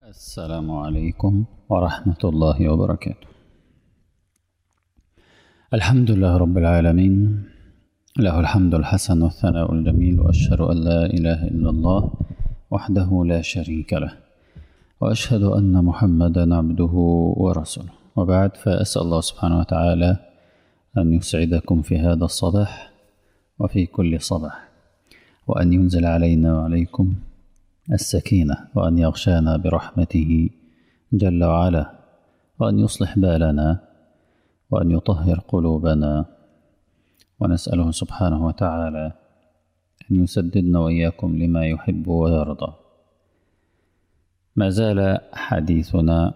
السلام عليكم ورحمة الله وبركاته الحمد لله رب العالمين له الحمد الحسن والثناء الجميل وأشهد أن لا إله إلا الله وحده لا شريك له وأشهد أن محمدا عبده ورسوله وبعد فأسأل الله سبحانه وتعالى أن يسعدكم في هذا الصباح وفي كل صباح وأن ينزل علينا وعليكم السكينة وأن يغشانا برحمته جل وعلا وأن يصلح بالنا وأن يطهر قلوبنا ونسأله سبحانه وتعالى أن يسددنا وإياكم لما يحب ويرضى ما زال حديثنا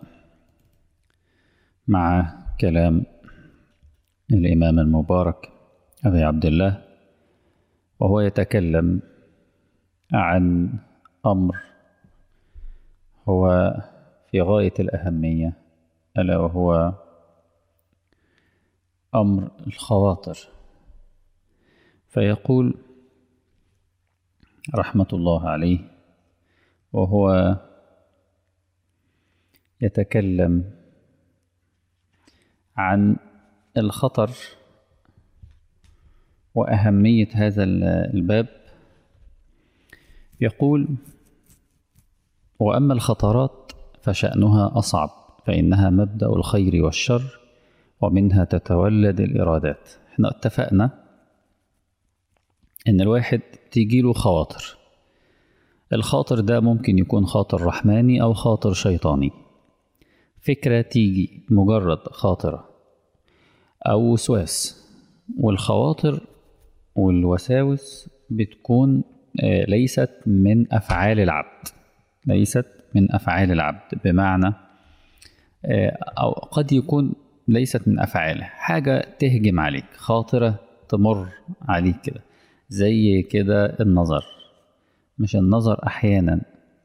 مع كلام الإمام المبارك أبي عبد الله وهو يتكلم عن أمر هو في غاية الأهمية ألا وهو أمر الخواطر فيقول رحمة الله عليه وهو يتكلم عن الخطر وأهمية هذا الباب يقول وأما الخطرات فشأنها أصعب فإنها مبدأ الخير والشر ومنها تتولد الإرادات احنا اتفقنا إن الواحد تيجيله خواطر الخاطر ده ممكن يكون خاطر رحماني أو خاطر شيطاني فكرة تيجي مجرد خاطرة أو وسواس والخواطر والوساوس بتكون ليست من أفعال العبد ليست من أفعال العبد بمعنى أو قد يكون ليست من أفعاله حاجة تهجم عليك خاطرة تمر عليك كده زي كده النظر مش النظر أحيانا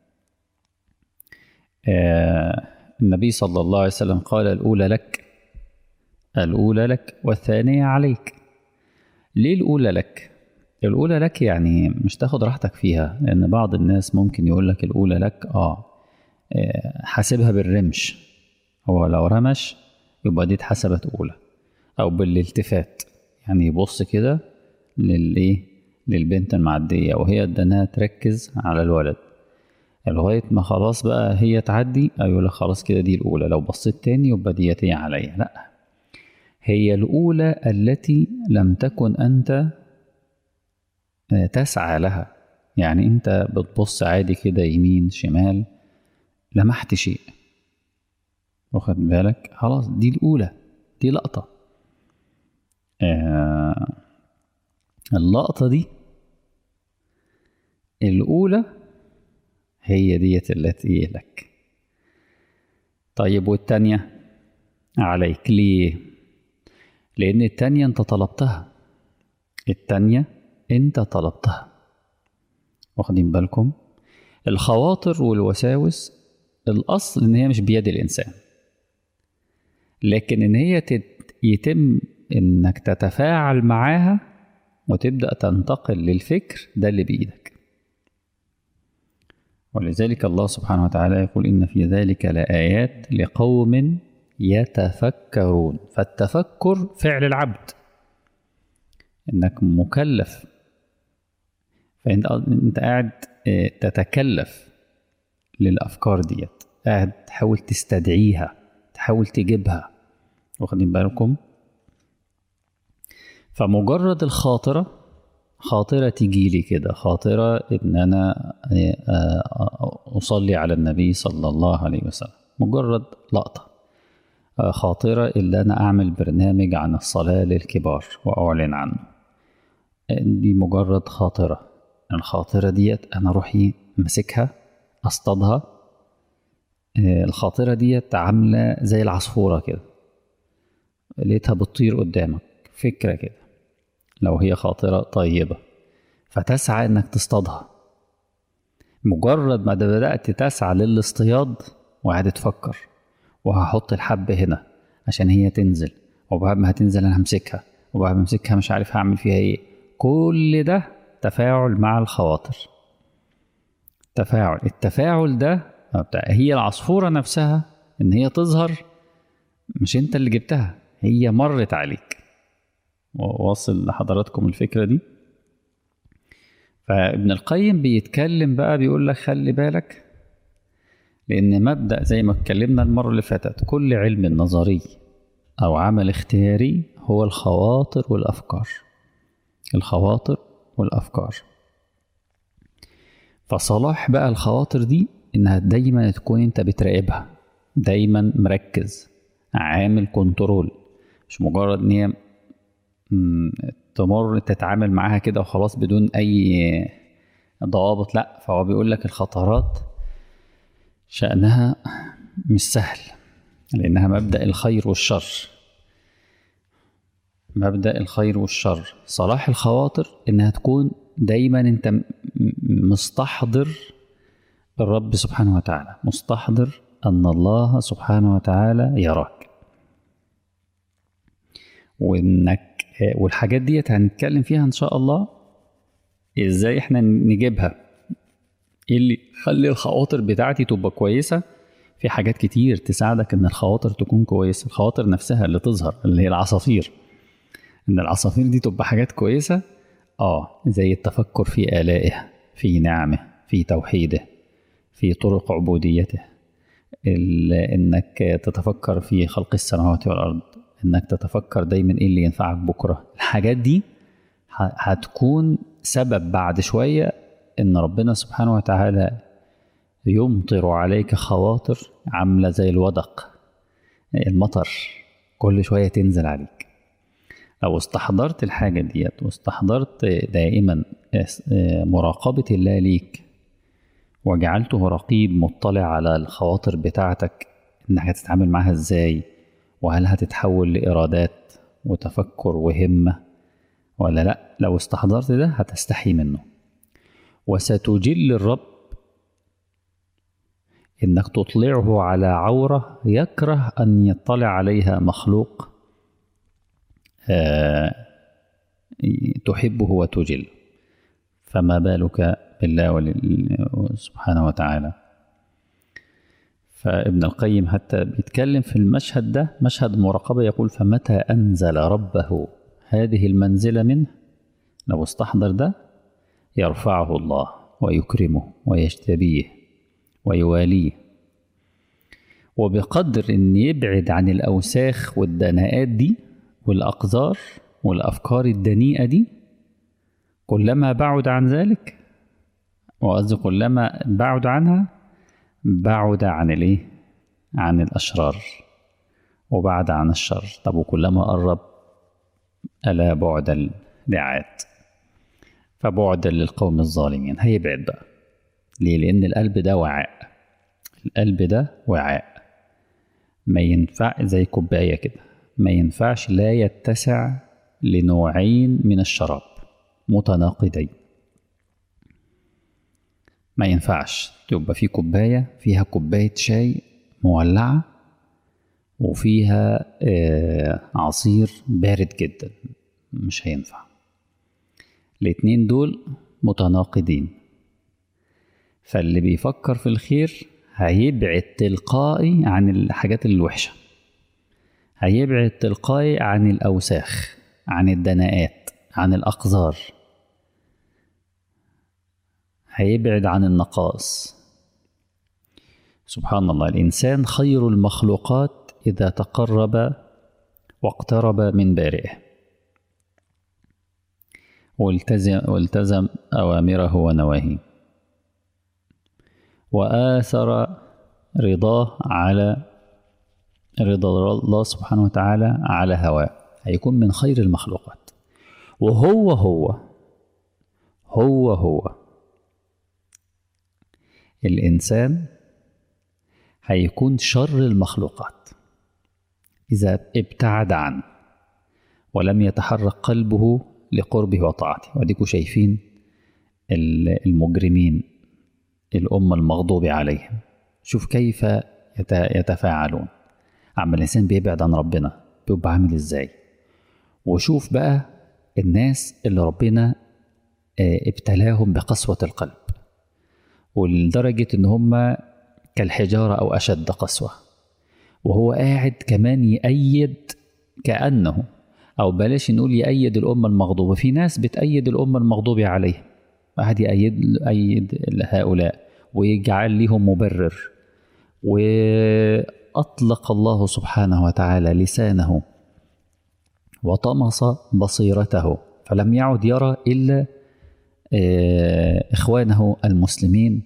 النبي صلى الله عليه وسلم قال الأولى لك الأولى لك والثانية عليك ليه الأولى لك؟ الأولى لك يعني مش تاخد راحتك فيها لأن بعض الناس ممكن يقول لك الأولى لك آه حاسبها بالرمش هو لو رمش يبقى دي اتحسبت أولى أو بالالتفات يعني يبص كده للإيه للبنت المعدية وهي ادانها تركز على الولد لغاية ما خلاص بقى هي تعدي أيوة لك خلاص كده دي الأولى لو بصيت تاني يبقى ديت هي عليا لأ هي الأولى التي لم تكن أنت تسعى لها يعني انت بتبص عادي كده يمين شمال لمحت شيء واخد بالك خلاص دي الاولى دي لقطه آه اللقطه دي الاولى هي ديت التي لك طيب والتانية عليك ليه لان التانية انت طلبتها التانية انت طلبتها واخدين بالكم الخواطر والوساوس الاصل ان هي مش بيد الانسان لكن ان هي يتم انك تتفاعل معاها وتبدا تنتقل للفكر ده اللي بايدك ولذلك الله سبحانه وتعالى يقول ان في ذلك لايات لقوم يتفكرون فالتفكر فعل العبد انك مكلف فانت انت قاعد تتكلف للافكار ديت قاعد تحاول تستدعيها تحاول تجيبها واخدين بالكم فمجرد الخاطره خاطره تيجي لي كده خاطره ان انا اصلي على النبي صلى الله عليه وسلم مجرد لقطه خاطره ان انا اعمل برنامج عن الصلاه للكبار واعلن عنه دي مجرد خاطرة الخاطرة ديت أنا روحي ماسكها أصطادها الخاطرة ديت عاملة زي العصفورة كده لقيتها بتطير قدامك فكرة كده لو هي خاطرة طيبة فتسعى إنك تصطادها مجرد ما بدأت تسعى للاصطياد وقاعد تفكر وهحط الحب هنا عشان هي تنزل وبعد ما هتنزل أنا همسكها وبعد ما امسكها مش عارف هعمل فيها ايه كل ده تفاعل مع الخواطر تفاعل التفاعل ده بتاع هي العصفورة نفسها إن هي تظهر مش أنت اللي جبتها هي مرت عليك واصل لحضراتكم الفكرة دي فابن القيم بيتكلم بقى بيقول لك خلي بالك لأن مبدأ زي ما اتكلمنا المرة اللي فاتت كل علم نظري أو عمل اختياري هو الخواطر والأفكار الخواطر والأفكار فصلاح بقى الخواطر دي إنها دايما تكون أنت بتراقبها دايما مركز عامل كنترول مش مجرد إن هي تمر تتعامل معاها كده وخلاص بدون أي ضوابط لأ فهو بيقول لك الخطرات شأنها مش سهل لأنها مبدأ الخير والشر مبدأ الخير والشر صلاح الخواطر إنها تكون دايما أنت مستحضر الرب سبحانه وتعالى مستحضر أن الله سبحانه وتعالى يراك وإنك والحاجات ديت هنتكلم فيها إن شاء الله إزاي إحنا نجيبها إيه اللي يخلي الخواطر بتاعتي تبقى كويسة في حاجات كتير تساعدك إن الخواطر تكون كويسة الخواطر نفسها اللي تظهر اللي هي العصافير إن العصافير دي تبقى حاجات كويسة آه زي التفكر في آلائه في نعمه في توحيده في طرق عبوديته إنك تتفكر في خلق السماوات والأرض إنك تتفكر دايما إيه اللي ينفعك بكرة الحاجات دي هتكون سبب بعد شوية إن ربنا سبحانه وتعالى يمطر عليك خواطر عاملة زي الودق المطر كل شوية تنزل عليك لو استحضرت الحاجة ديت واستحضرت دائما مراقبة الله ليك وجعلته رقيب مطلع على الخواطر بتاعتك انك هتتعامل معاها ازاي وهل هتتحول لإرادات وتفكر وهمة ولا لا لو استحضرت ده هتستحي منه وستجل الرب انك تطلعه على عورة يكره ان يطلع عليها مخلوق آه تحبه وتجل فما بالك بالله سبحانه وتعالى فابن القيم حتى بيتكلم في المشهد ده مشهد المراقبة يقول فمتى أنزل ربه هذه المنزلة منه لو استحضر ده يرفعه الله ويكرمه ويجتبيه ويواليه وبقدر ان يبعد عن الاوساخ والدناءات دي والاقذار والافكار الدنيئه دي كلما بعد عن ذلك وقصدي كلما بعد عنها بعد عن الايه عن الاشرار وبعد عن الشر طب وكلما قرب الا بعد الدعات فبعدا للقوم الظالمين هيبعد بقى ليه لان القلب ده وعاء القلب ده وعاء ما ينفع زي كوبايه كده ما ينفعش لا يتسع لنوعين من الشراب متناقضين ما ينفعش تبقى في كوباية فيها كوباية شاي مولعة وفيها آه عصير بارد جدا مش هينفع الاتنين دول متناقضين فاللي بيفكر في الخير هيبعد تلقائي عن الحاجات الوحشة هيبعد تلقائي عن الأوساخ عن الدناءات عن الأقذار هيبعد عن النقائص سبحان الله الإنسان خير المخلوقات إذا تقرب واقترب من بارئه والتزم, والتزم أوامره ونواهيه وآثر رضاه على رضا الله سبحانه وتعالى على هواه هيكون من خير المخلوقات وهو هو هو هو الإنسان هيكون شر المخلوقات إذا ابتعد عنه ولم يتحرك قلبه لقربه وطاعته واديكوا شايفين المجرمين الأمة المغضوب عليهم شوف كيف يتفاعلون عم الإنسان بيبعد عن ربنا بيبقى عامل إزاي وشوف بقى الناس اللي ربنا ابتلاهم بقسوة القلب ولدرجة إن هم كالحجارة أو أشد قسوة وهو قاعد كمان يأيد كأنه أو بلاش نقول يأيد الأمة المغضوبة في ناس بتأيد الأمة المغضوبة عليها واحد يأيد أيد هؤلاء ويجعل لهم مبرر وأطلق الله سبحانه وتعالى لسانه وطمس بصيرته فلم يعد يرى إلا إخوانه المسلمين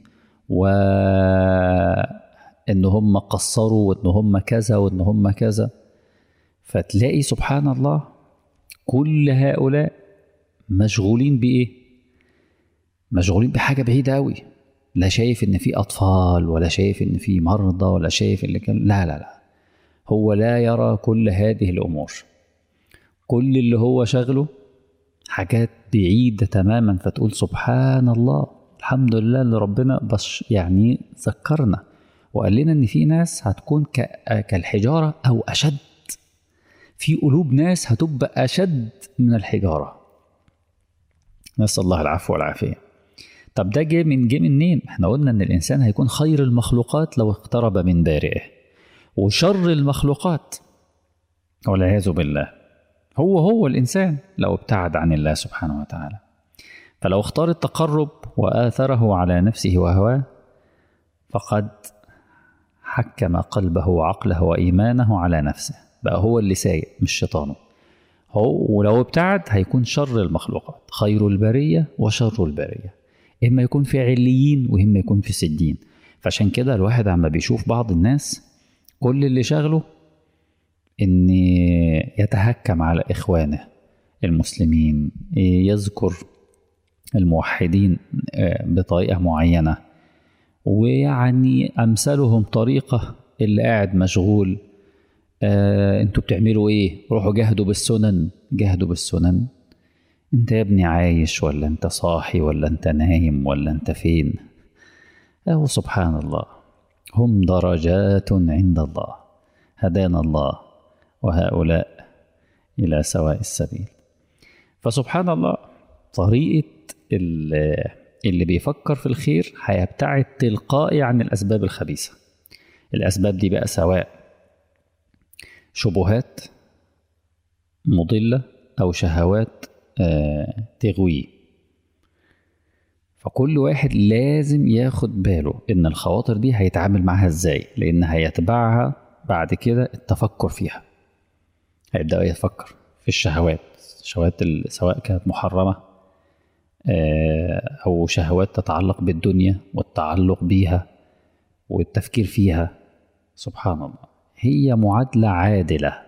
وإن هم قصروا وإن هم كذا وإن هم كذا فتلاقي سبحان الله كل هؤلاء مشغولين بإيه؟ مشغولين بحاجة بعيدة أوي لا شايف إن في أطفال ولا شايف إن في مرضى ولا شايف اللي كان لا لا لا هو لا يرى كل هذه الأمور كل اللي هو شغله حاجات بعيدة تماما فتقول سبحان الله الحمد لله اللي ربنا بش يعني ذكرنا وقال لنا ان في ناس هتكون كالحجارة او اشد في قلوب ناس هتبقى اشد من الحجارة نسأل الله العفو والعافية طب ده جه من جه منين احنا قلنا ان الانسان هيكون خير المخلوقات لو اقترب من بارئه وشر المخلوقات والعياذ بالله هو هو الإنسان لو ابتعد عن الله سبحانه وتعالى فلو اختار التقرب وآثره على نفسه وهواه فقد حكم قلبه وعقله وإيمانه على نفسه بقى هو اللي سايق مش شيطانه هو ولو ابتعد هيكون شر المخلوقات خير البرية وشر البرية إما يكون في عليين وإما يكون في سجين فعشان كده الواحد عما بيشوف بعض الناس كل اللي شغله ان يتهكم على اخوانه المسلمين يذكر الموحدين بطريقه معينه ويعني امثلهم طريقه اللي قاعد مشغول آه انتوا بتعملوا ايه روحوا جاهدوا بالسنن جاهدوا بالسنن انت يا ابني عايش ولا انت صاحي ولا انت نايم ولا انت فين أو سبحان الله هم درجات عند الله هدانا الله وهؤلاء إلى سواء السبيل فسبحان الله طريقة اللي بيفكر في الخير هيبتعد تلقائي عن الأسباب الخبيثة الأسباب دي بقى سواء شبهات مضلة أو شهوات تغويه فكل واحد لازم ياخد باله ان الخواطر دي هيتعامل معاها ازاي لان هيتبعها بعد كده التفكر فيها هيبدأ يفكر في الشهوات الشهوات سواء كانت محرمة أو شهوات تتعلق بالدنيا والتعلق بيها والتفكير فيها سبحان الله هي معادلة عادلة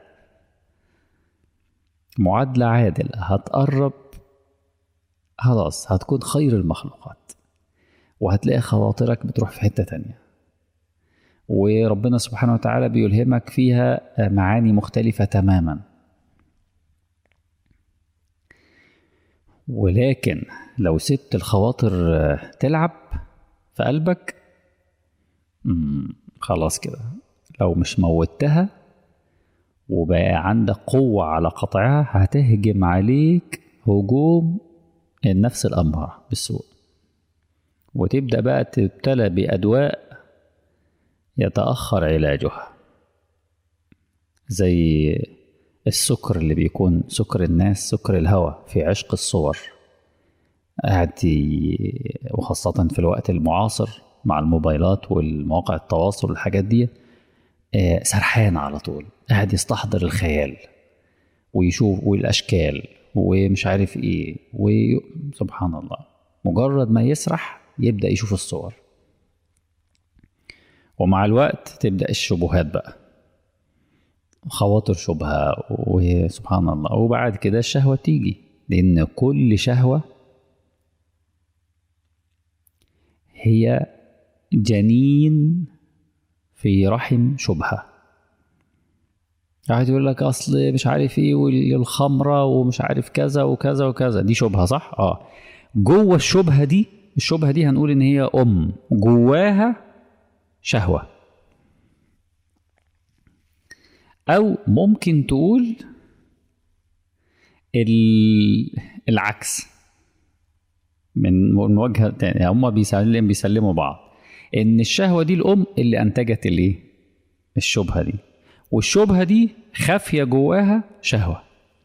معادلة عادلة هتقرب خلاص هتكون خير المخلوقات وهتلاقي خواطرك بتروح في حتة تانية وربنا سبحانه وتعالى بيلهمك فيها معاني مختلفة تماما ولكن لو سبت الخواطر تلعب في قلبك خلاص كده لو مش موتها وبقى عندك قوة على قطعها هتهجم عليك هجوم النفس الأمارة بالسوء وتبدأ بقى تبتلى بأدواء يتأخر علاجها زي السكر اللي بيكون سكر الناس سكر الهوى في عشق الصور قاعد وخاصة في الوقت المعاصر مع الموبايلات والمواقع التواصل والحاجات دي سرحان على طول قاعد يستحضر الخيال ويشوف والأشكال ومش عارف ايه وسبحان الله مجرد ما يسرح يبدأ يشوف الصور ومع الوقت تبدأ الشبهات بقى خواطر شبهة وسبحان الله وبعد كده الشهوة تيجي لأن كل شهوة هي جنين في رحم شبهة قاعد يقول لك أصل مش عارف إيه والخمرة ومش عارف كذا وكذا وكذا دي شبهة صح؟ آه جوه الشبهة دي الشبهة دي هنقول إن هي أم جواها شهوة أو ممكن تقول العكس من وجهة تانية هما بيسلم بيسلموا بعض ان الشهوه دي الام اللي انتجت الايه الشبهه دي والشبهه دي خافيه جواها شهوه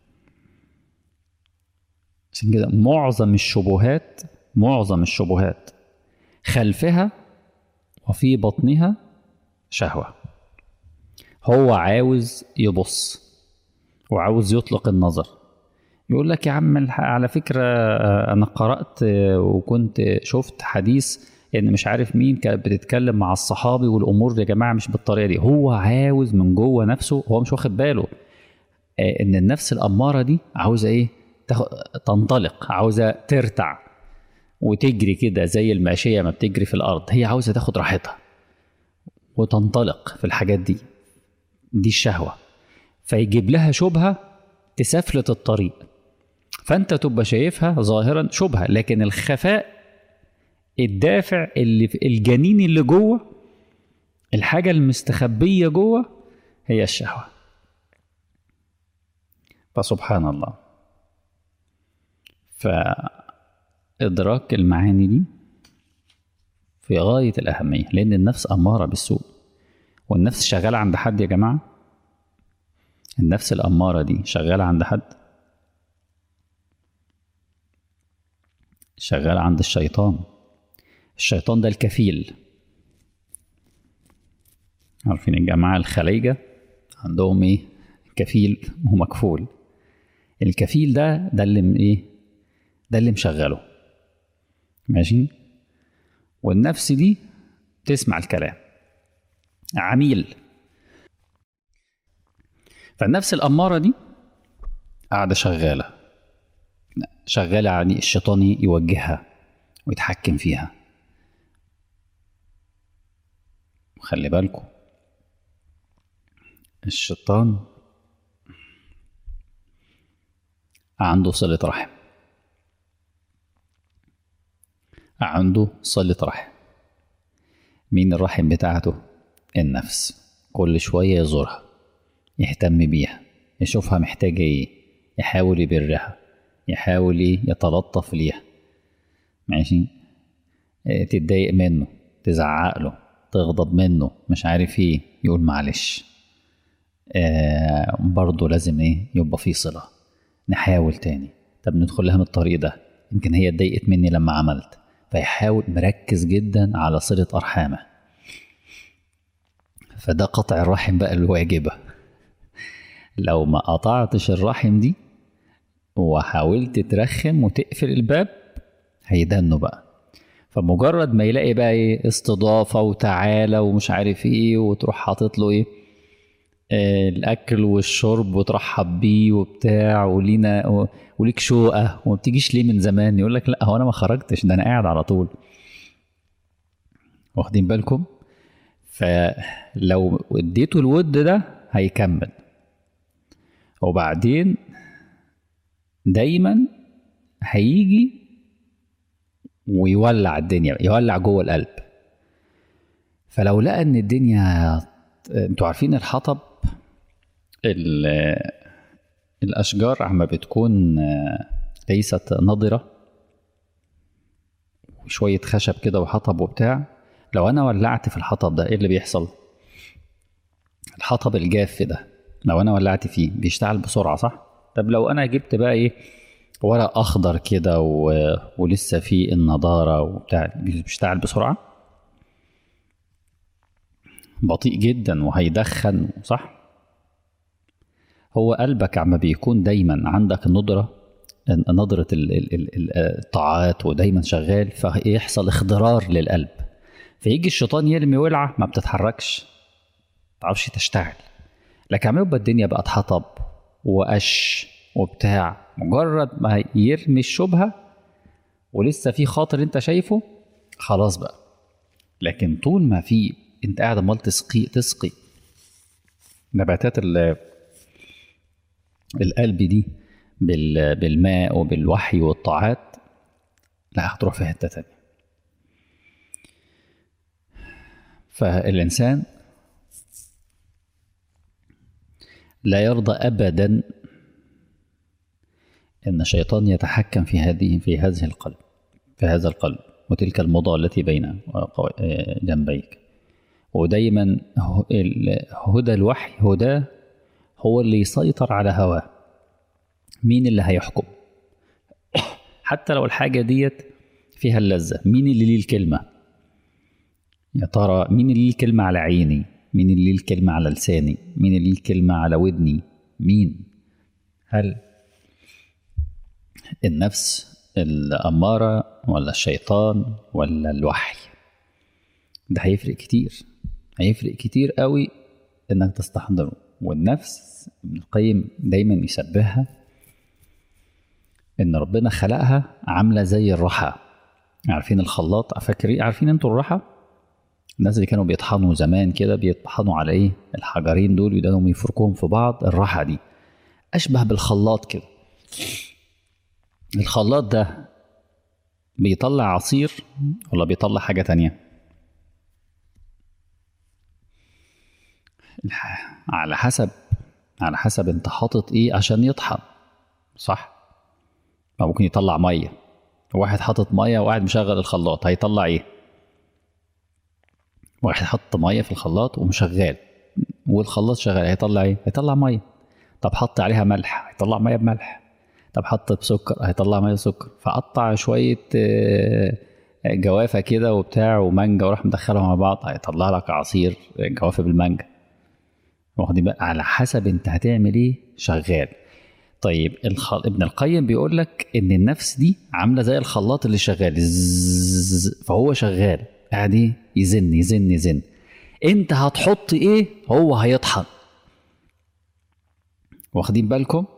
عشان كده معظم الشبهات معظم الشبهات خلفها وفي بطنها شهوه هو عاوز يبص وعاوز يطلق النظر يقول لك يا عم الح- على فكرة آه، أنا قرأت آه، وكنت شفت حديث إن مش عارف مين كانت بتتكلم مع الصحابي والأمور يا جماعة مش بالطريقة دي هو عاوز من جوه نفسه هو مش واخد باله آه، إن النفس الأمارة دي عاوزة إيه تاخد تنطلق عاوزة ترتع وتجري كده زي الماشية ما بتجري في الأرض هي عاوزة تاخد راحتها وتنطلق في الحاجات دي دي الشهوة فيجيب لها شبهة تسفلت الطريق فانت تبقى شايفها ظاهرا شبهه لكن الخفاء الدافع اللي في الجنين اللي جوه الحاجه المستخبيه جوه هي الشهوه فسبحان الله فادراك المعاني دي في غايه الاهميه لان النفس اماره بالسوء والنفس شغاله عند حد يا جماعه النفس الاماره دي شغاله عند حد شغال عند الشيطان الشيطان ده الكفيل عارفين الجماعة الخليجة عندهم ايه كفيل ومكفول الكفيل ده ده اللي م- ايه ده اللي مشغله ماشي والنفس دي تسمع الكلام عميل فالنفس الأمارة دي قاعدة شغالة شغالة يعني الشيطان يوجهها ويتحكم فيها خلي بالكم الشيطان عنده صلة رحم عنده صلة رحم مين الرحم بتاعته النفس كل شوية يزورها يهتم بيها يشوفها محتاجة ايه يحاول يبرها يحاول ايه يتلطف ليها ماشي إيه، تتضايق منه تزعق له تغضب منه مش عارف ايه يقول معلش آه برضه لازم ايه يبقى في صلة نحاول تاني طب ندخل لها من الطريق ده يمكن هي اتضايقت مني لما عملت فيحاول مركز جدا على صلة أرحامه فده قطع الرحم بقى الواجبة لو ما قطعتش الرحم دي وحاولت ترخم وتقفل الباب هيدنوا بقى فمجرد ما يلاقي بقى ايه استضافة وتعالى ومش عارف ايه وتروح حاطط له ايه آه، الاكل والشرب وترحب بيه وبتاع ولينا و- وليك شوقه وما بتجيش ليه من زمان يقول لك لا هو انا ما خرجتش ده انا قاعد على طول واخدين بالكم فلو اديته الود ده هيكمل وبعدين دايما هيجي ويولع الدنيا يولع جوه القلب فلو لقى ان الدنيا انتوا عارفين الحطب ال- الاشجار عما بتكون آه، ليست نضره وشويه خشب كده وحطب وبتاع لو انا ولعت في الحطب ده ايه اللي بيحصل الحطب الجاف ده لو انا ولعت فيه بيشتغل بسرعه صح طب لو انا جبت بقى ايه ورق اخضر كده و... ولسه فيه النضاره وبتاع بيشتغل بسرعه بطيء جدا وهيدخن صح هو قلبك عما بيكون دايما عندك ندرة نظرة ال- ال- ال- ال- الطاعات ودايما شغال فيحصل اخضرار للقلب فيجي الشيطان يرمي ولعة ما بتتحركش تعرفش تشتغل لكن عم يبقى الدنيا بقت حطب وقش وبتاع مجرد ما يرمي الشبهة ولسه في خاطر انت شايفه خلاص بقى لكن طول ما في انت قاعد عمال تسقي تسقي نباتات ال- القلب دي بال- بالماء وبالوحي والطاعات لا هتروح في حته تانية فالانسان لا يرضى ابدا ان الشيطان يتحكم في هذه في هذه القلب في هذا القلب وتلك المضى التي بين جنبيك ودايما هدى الوحي هدى هو اللي يسيطر على هواه مين اللي هيحكم حتى لو الحاجة ديت فيها اللذة مين اللي ليه الكلمة يا ترى مين اللي ليه الكلمة على عيني مين اللي ليه الكلمة على لساني مين اللي ليه الكلمة على ودني مين هل النفس الأمارة ولا الشيطان ولا الوحي ده هيفرق كتير هيفرق كتير قوي انك تستحضره والنفس ابن القيم دايما يشبهها ان ربنا خلقها عامله زي الرحى عارفين الخلاط فاكرين عارفين انتوا الرحى الناس اللي كانوا بيطحنوا زمان كده بيطحنوا على ايه الحجرين دول يدانهم يفركوهم في بعض الرحى دي اشبه بالخلاط كده الخلاط ده بيطلع عصير ولا بيطلع حاجه تانية على حسب على حسب انت حاطط ايه عشان يطحن صح ممكن يطلع ميه واحد حاطط ميه وقاعد مشغل الخلاط هيطلع ايه واحد حط ميه في الخلاط ومشغال والخلاط شغال هيطلع ايه هيطلع ميه طب حط عليها ملح هيطلع ميه بملح طب حط بسكر هيطلع ميه بسكر فقطع شويه جوافه كده وبتاع ومانجا وراح مدخلهم مع بعض هيطلع لك عصير جوافه بالمانجا واخدين بقى على حسب انت هتعمل ايه شغال طيب الخ... ابن القيم بيقول لك ان النفس دي عامله زي الخلاط اللي شغال زز... فهو شغال قاعد ايه يزن يزن يزن انت هتحط ايه هو هيطحن واخدين بالكم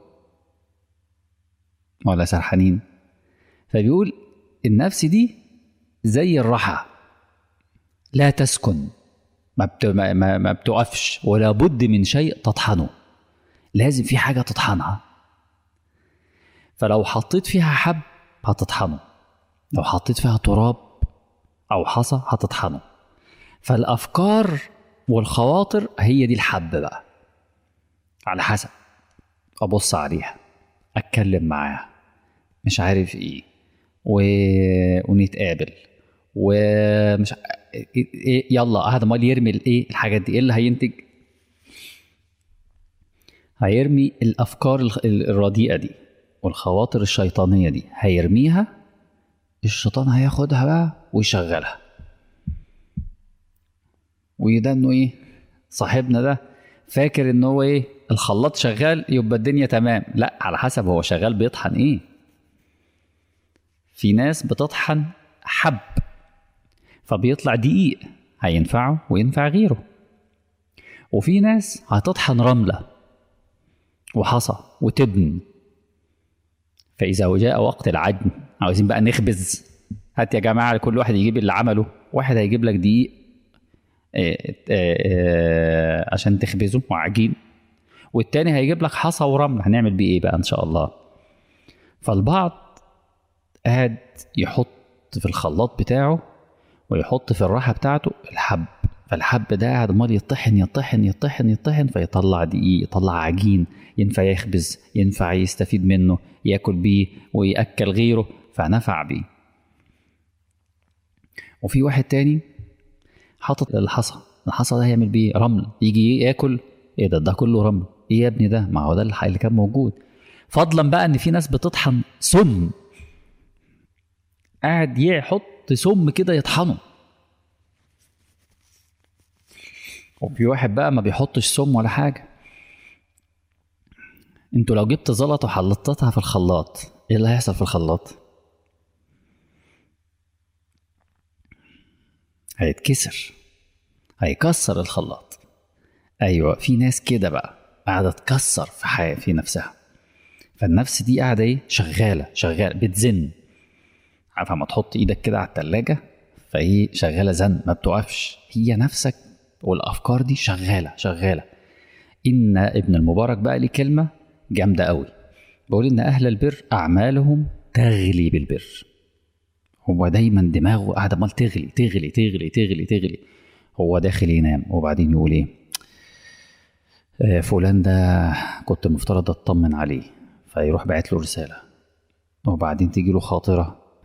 ولا سرحانين فبيقول النفس دي زي الرحى لا تسكن ما, بت... ما, ما, ما بتقفش ولا بد من شيء تطحنه لازم في حاجة تطحنها فلو حطيت فيها حب هتطحنه لو حطيت فيها تراب أو حصى هتطحنه فالأفكار والخواطر هي دي الحب بقى على حسب أبص عليها أتكلم معاها مش عارف إيه و... ونتقابل ومش إيه يلا قاعد امال يرمي الايه الحاجات دي ايه اللي هينتج هيرمي الافكار الرديئه دي والخواطر الشيطانيه دي هيرميها الشيطان هياخدها بقى ويشغلها وده انه ايه صاحبنا ده فاكر ان هو ايه الخلاط شغال يبقى الدنيا تمام لا على حسب هو شغال بيطحن ايه في ناس بتطحن حب فبيطلع دقيق هينفعه وينفع غيره وفي ناس هتطحن رملة وحصى وتبن فإذا جاء وقت العجن عاوزين بقى نخبز هات يا جماعة كل واحد يجيب اللي عمله واحد هيجيب لك دقيق عشان تخبزه وعجين والتاني هيجيب لك حصى ورمل هنعمل بيه ايه بقى ان شاء الله فالبعض قاعد يحط في الخلاط بتاعه ويحط في الراحة بتاعته الحب فالحب ده قاعد عمال يطحن يطحن يطحن يطحن فيطلع دقيق يطلع عجين ينفع يخبز ينفع يستفيد منه ياكل بيه ويأكل غيره فنفع بيه وفي واحد تاني حاطط الحصى الحصى ده هيعمل بيه رمل يجي ياكل ايه ده ده كله رمل ايه يا ابني ده ما هو ده اللي كان موجود فضلا بقى ان في ناس بتطحن سم قاعد يحط سم كده يطحنه وفي واحد بقى ما بيحطش سم ولا حاجه انتوا لو جبت زلط وحلطتها في الخلاط ايه اللي هيحصل في الخلاط هيتكسر هيكسر الخلاط ايوه في ناس كده بقى قاعده تكسر في حياة في نفسها فالنفس دي قاعده ايه شغاله شغاله بتزن عارفه ما تحط ايدك كده على التلاجة فهي شغاله زن ما بتوقفش هي نفسك والافكار دي شغاله شغاله ان ابن المبارك بقى ليه كلمه جامده قوي بيقول ان اهل البر اعمالهم تغلي بالبر هو دايما دماغه قاعده عمال تغلي تغلي تغلي تغلي تغلي هو داخل ينام وبعدين يقول ايه آه فلان ده كنت مفترض اطمن عليه فيروح باعت له رساله وبعدين تيجي له خاطره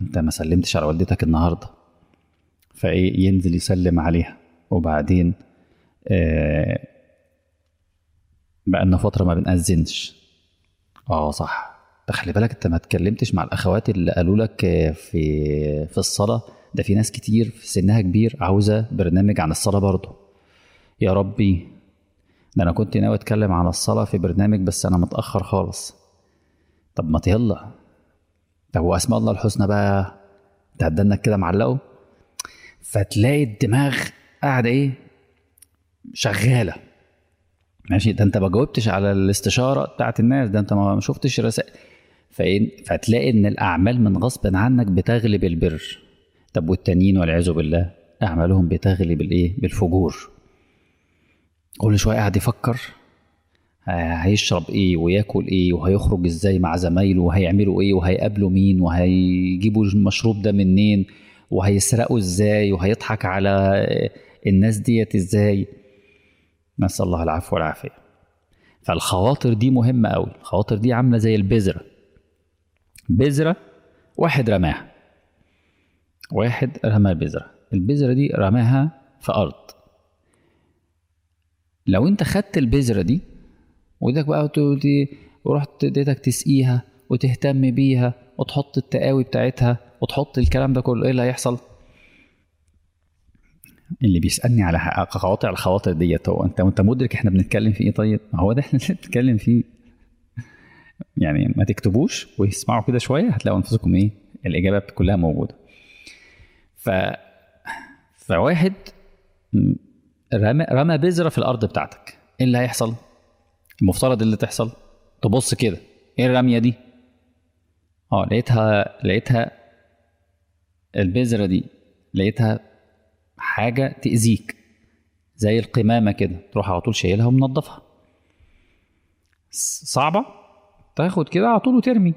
انت ما سلمتش على والدتك النهارده فايه ينزل يسلم عليها وبعدين آه بقالنا فتره ما بنأذنش اه صح ده خلي بالك انت ما اتكلمتش مع الاخوات اللي قالوا لك آه، في في الصلاه ده في ناس كتير في سنها كبير عاوزه برنامج عن الصلاه برضه يا ربي ده انا كنت ناوي اتكلم عن الصلاه في برنامج بس انا متاخر خالص طب ما يلا طب واسماء الله الحسنى بقى تعدلنا كده معلقه فتلاقي الدماغ قاعده ايه شغاله ماشي ده انت ما جاوبتش على الاستشاره بتاعت الناس ده انت ما شفتش رسائل فإن فتلاقي ان الاعمال من غصب عنك بتغلب البر طب والتانيين والعياذ بالله اعمالهم بتغلب الايه بالفجور كل شويه قاعد يفكر ه- هيشرب ايه وياكل ايه وهيخرج ازاي مع زمايله وهيعملوا ايه وهيقابلوا مين وهيجيبوا المشروب ده منين وهيسرقوا ازاي وهيضحك على الناس ديت ازاي نسال الله العفو والعافيه فالخواطر دي مهمه قوي الخواطر دي عامله زي البذره بذره واحد رماها واحد رمى بذره البذره دي رماها في ارض لو انت خدت البذره دي وايدك بقى وت- ورحت ايدك تسقيها وتهتم بيها وتحط التقاوي بتاعتها وتحط الكلام ده كله ايه اللي هيحصل؟ اللي بيسالني على ح- قواطع الخواطر ديت هو انت انت مدرك احنا بنتكلم في ايه طيب؟ ما هو ده احنا اللي بنتكلم فيه يعني ما تكتبوش واسمعوا كده شويه هتلاقوا انفسكم ايه؟ الاجابات كلها موجوده. ف فواحد م- رمى رمى بذره في الارض بتاعتك ايه اللي هيحصل؟ المفترض اللي تحصل تبص كده ايه الرميه دي؟ اه لقيتها لقيتها البذره دي لقيتها حاجه تاذيك زي القمامه كده تروح على طول شايلها ومنضفها س- صعبه تاخد كده على طول وترمي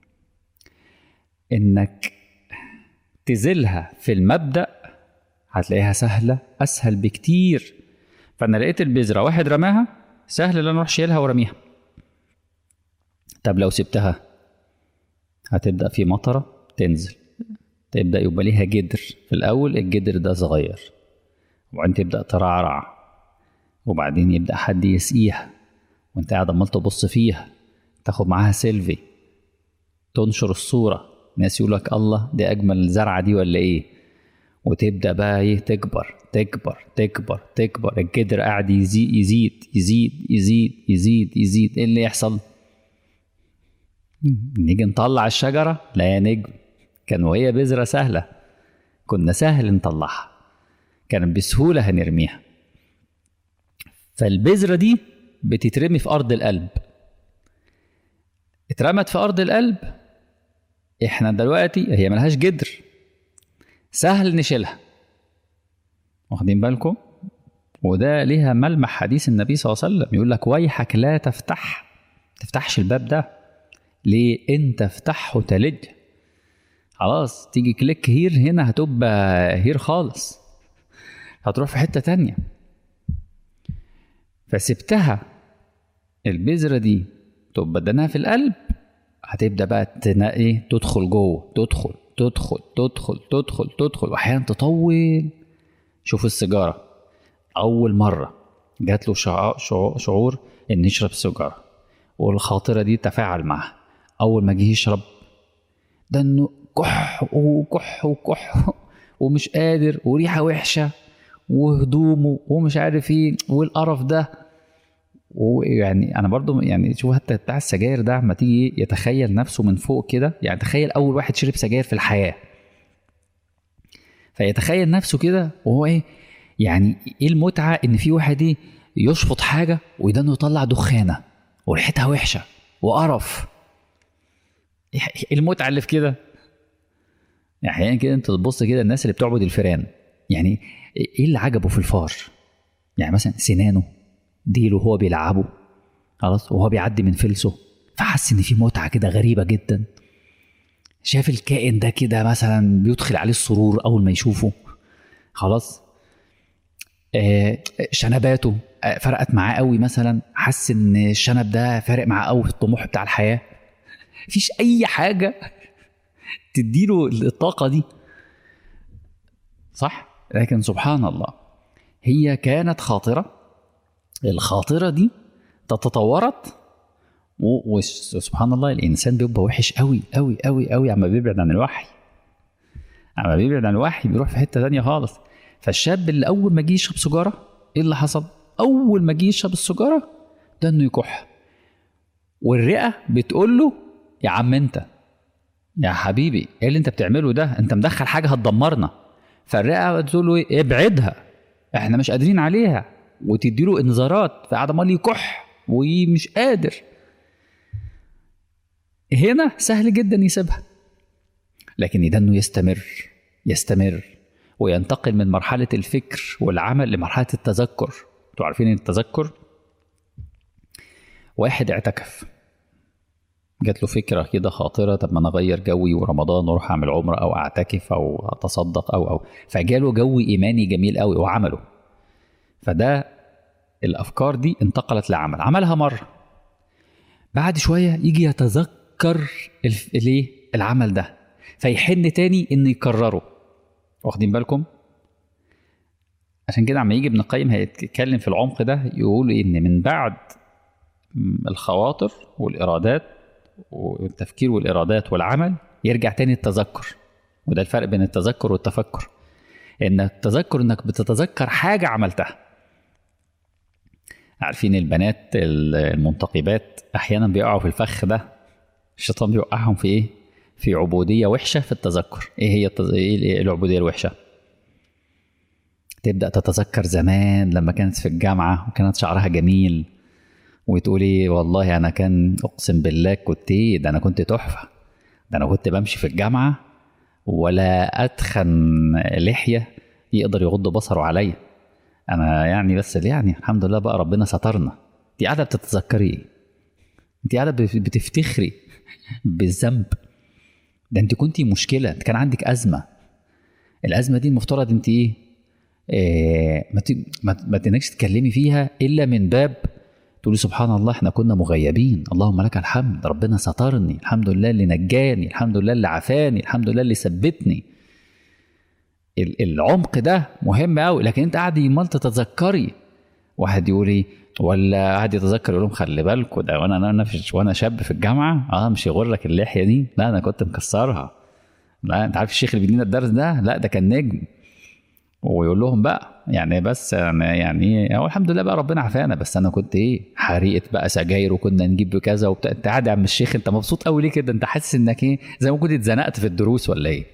انك تزيلها في المبدا هتلاقيها سهله اسهل بكتير فانا لقيت البذره واحد رماها سهل ان انا اروح شايلها ورميها طب لو سبتها هتبدا في مطره تنزل تبدا يبقى ليها جدر في الاول الجدر ده صغير وبعدين تبدا ترعرع وبعدين يبدا حد يسقيها وانت قاعد عمال تبص فيها تاخد معاها سيلفي تنشر الصوره ناس يقول لك الله دي اجمل زرعه دي ولا ايه وتبدا بقى ايه تكبر تكبر تكبر تكبر الجدر قاعد يزيد يزيد يزيد يزيد يزيد يزيد ايه اللي يحصل نيجي نطلع الشجره لا يا نجم كان وهي بذره سهله كنا سهل نطلعها كان بسهوله هنرميها فالبذره دي بتترمي في ارض القلب اترمت في ارض القلب احنا دلوقتي هي ملهاش جدر سهل نشيلها واخدين بالكم وده ليها ملمح حديث النبي صلى الله عليه وسلم يقول لك ويحك لا تفتح تفتحش الباب ده ليه انت افتحه تلج خلاص تيجي كليك هير هنا هتبقى هير خالص هتروح في حتة تانية فسبتها البذرة دي تبقى دناها في القلب هتبدأ بقى تنا- ايه تدخل جوه تدخل تدخل تدخل تدخل تدخل واحيانا تطول شوف السيجارة أول مرة جات له شعور, شعور, شعور إن يشرب سيجارة والخاطرة دي تفاعل معها أول ما جه يشرب ده إنه كح وكح وكح ومش قادر وريحة وحشة وهدومه ومش عارف ايه والقرف ده ويعني انا برضو يعني شوف حتى بتاع السجاير ده اما تيجي يتخيل نفسه من فوق كده يعني تخيل اول واحد شرب سجاير في الحياه فيتخيل نفسه كده وهو ايه يعني ايه المتعه ان في واحد ايه يشفط حاجه ويدانه يطلع دخانه وريحتها وحشه وقرف ايه المتعه اللي في كده يعني احيانا كده انت تبص كده الناس اللي بتعبد الفيران يعني ايه اللي عجبه في الفار يعني مثلا سنانه ديله وهو بيلعبه خلاص وهو بيعدي من فلسه فحس ان في متعه كده غريبه جدا شاف الكائن ده كده مثلا بيدخل عليه السرور اول ما يشوفه خلاص آه شنباته آه فرقت معاه قوي مثلا حس ان الشنب ده فارق معاه قوي في الطموح بتاع الحياه مفيش اي حاجه تديله الطاقه دي صح لكن سبحان الله هي كانت خاطره الخاطره دي تتطورت وسبحان الله الانسان بيبقى وحش قوي قوي قوي قوي عما بيبعد عن الوحي عما بيبعد عن الوحي بيروح في حته تانية خالص فالشاب اللي اول ما جه يشرب سيجاره ايه اللي حصل؟ اول ما جه يشرب السيجاره ده انه يكح والرئه بتقول له يا عم انت يا حبيبي ايه اللي انت بتعمله ده؟ انت مدخل حاجه هتدمرنا فالرئه بتقول له ايه؟ ابعدها احنا مش قادرين عليها وتدي له انذارات فقعد عمال يكح ومش قادر هنا سهل جدا يسيبها لكن ده انه يستمر يستمر وينتقل من مرحلة الفكر والعمل لمرحلة التذكر انتوا عارفين التذكر واحد اعتكف جات له فكرة كده خاطرة طب ما انا اغير جوي ورمضان واروح اعمل عمرة او اعتكف او اتصدق او او فجاله جو ايماني جميل قوي وعمله فده الافكار دي انتقلت لعمل عملها مرة بعد شوية يجي يتذكر الايه العمل ده فيحن تاني انه يكرره واخدين بالكم عشان كده عما يجي ابن القيم هيتكلم في العمق ده يقول ان من بعد الخواطر والارادات والتفكير والارادات والعمل يرجع تاني التذكر وده الفرق بين التذكر والتفكر ان التذكر انك بتتذكر حاجه عملتها عارفين البنات المنتقبات احيانا بيقعوا في الفخ ده الشيطان بيوقعهم في ايه في عبوديه وحشه في التذكر ايه هي التز... ايه العبوديه الوحشه تبدا تتذكر زمان لما كانت في الجامعه وكانت شعرها جميل وتقولي والله انا كان اقسم بالله كنت ايه ده انا كنت تحفه ده انا كنت بمشي في الجامعه ولا اتخن لحيه يقدر يغض بصره عليا انا يعني بس يعني الحمد لله بقى ربنا سترنا انت قاعده بتتذكري ايه انت قاعده بتفتخري بالذنب ده انت كنتي مشكله انت كان عندك ازمه الازمه دي المفترض انت ايه, إيه ما ما تنكش تتكلمي فيها الا من باب تقولي سبحان الله احنا كنا مغيبين اللهم لك الحمد ربنا سترني الحمد لله اللي نجاني الحمد لله اللي عافاني الحمد لله اللي ثبتني العمق ده مهم قوي لكن انت قاعد يمال تتذكري واحد يقول ايه ولا قاعد يتذكر يقول لهم خلي بالكوا ده وانا انا وانا شاب في الجامعه اه مش يغرك اللحيه دي لا انا كنت مكسرها لا انت عارف الشيخ اللي بيدينا الدرس ده لا ده كان نجم ويقول لهم بقى يعني بس يعني يعني هو الحمد لله بقى ربنا عافانا بس انا كنت ايه حريقه بقى سجاير وكنا نجيب كذا وبتاع انت قاعد يا عم الشيخ انت مبسوط قوي ليه كده انت حاسس انك ايه زي ما كنت اتزنقت في الدروس ولا ايه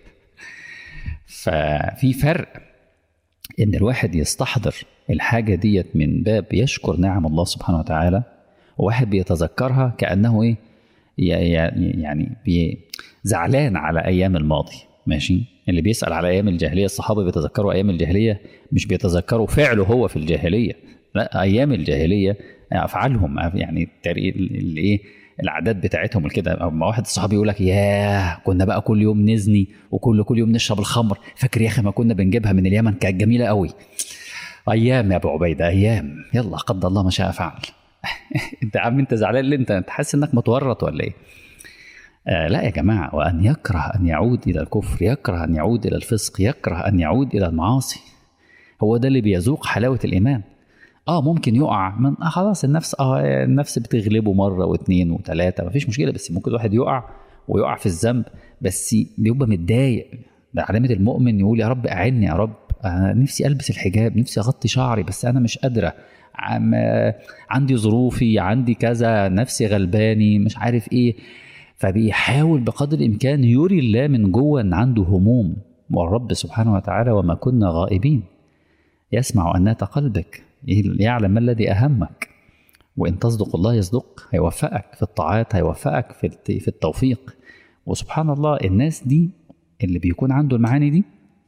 ففي فرق ان الواحد يستحضر الحاجه ديت من باب يشكر نعم الله سبحانه وتعالى وواحد بيتذكرها كانه ايه يعني بي زعلان على ايام الماضي ماشي اللي بيسال على ايام الجاهليه الصحابه بيتذكروا ايام الجاهليه مش بيتذكروا فعله هو في الجاهليه لا ايام الجاهليه افعالهم يعني الايه العادات بتاعتهم كده اما واحد الصحابي يقول لك ياه كنا بقى كل يوم نزني وكل كل يوم نشرب الخمر فاكر يا اخي ما كنا بنجيبها من اليمن كانت جميله قوي ايام يا ابو عبيده ايام يلا قدر الله ما شاء فعل انت عم انت زعلان ليه انت حاسس انك متورط ولا ايه آه لا يا جماعه وان يكره ان يعود الى الكفر يكره ان يعود الى الفسق يكره ان يعود الى المعاصي هو ده اللي بيذوق حلاوه الايمان اه ممكن يقع من آه خلاص النفس اه النفس بتغلبه مره واثنين وثلاثه مفيش مشكله بس ممكن الواحد يقع ويقع في الذنب بس بيبقى متضايق ده علامه المؤمن يقول يا رب اعني يا رب أنا نفسي البس الحجاب نفسي اغطي شعري بس انا مش قادره عم عندي ظروفي عندي كذا نفسي غلباني مش عارف ايه فبيحاول بقدر الامكان يري الله من جوه ان عنده هموم والرب سبحانه وتعالى وما كنا غائبين يسمع انات قلبك يعلم ما الذي اهمك وان تصدق الله يصدق هيوفقك في الطاعات هيوفقك في في التوفيق وسبحان الله الناس دي اللي بيكون عنده المعاني دي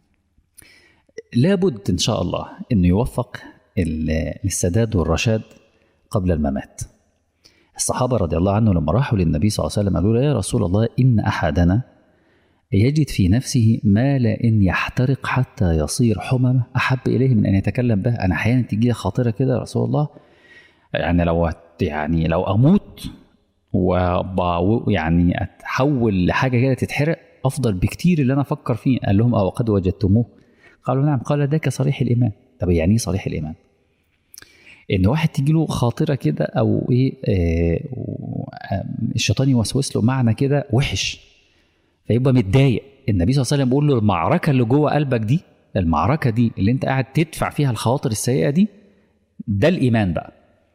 لابد ان شاء الله انه يوفق للسداد والرشاد قبل الممات الصحابة رضي الله عنهم لما راحوا للنبي صلى الله عليه وسلم قالوا له يا رسول الله إن أحدنا يجد في نفسه ما لا إن يحترق حتى يصير حممة أحب إليه من أن يتكلم به أنا أحيانا تجي خاطرة كده يا رسول الله يعني لو يعني لو أموت ويعني أتحول لحاجة كده تتحرق افضل بكتير اللي انا افكر فيه قال لهم اه وقد وجدتموه قالوا نعم قال ذاك صريح الايمان طب يعني ايه صريح الايمان ان واحد تيجي له خاطره كده او ايه آه الشيطان يوسوس له معنى كده وحش فيبقى متضايق النبي صلى الله عليه وسلم بيقول له المعركه اللي جوه قلبك دي المعركه دي اللي انت قاعد تدفع فيها الخواطر السيئه دي ده الايمان بقى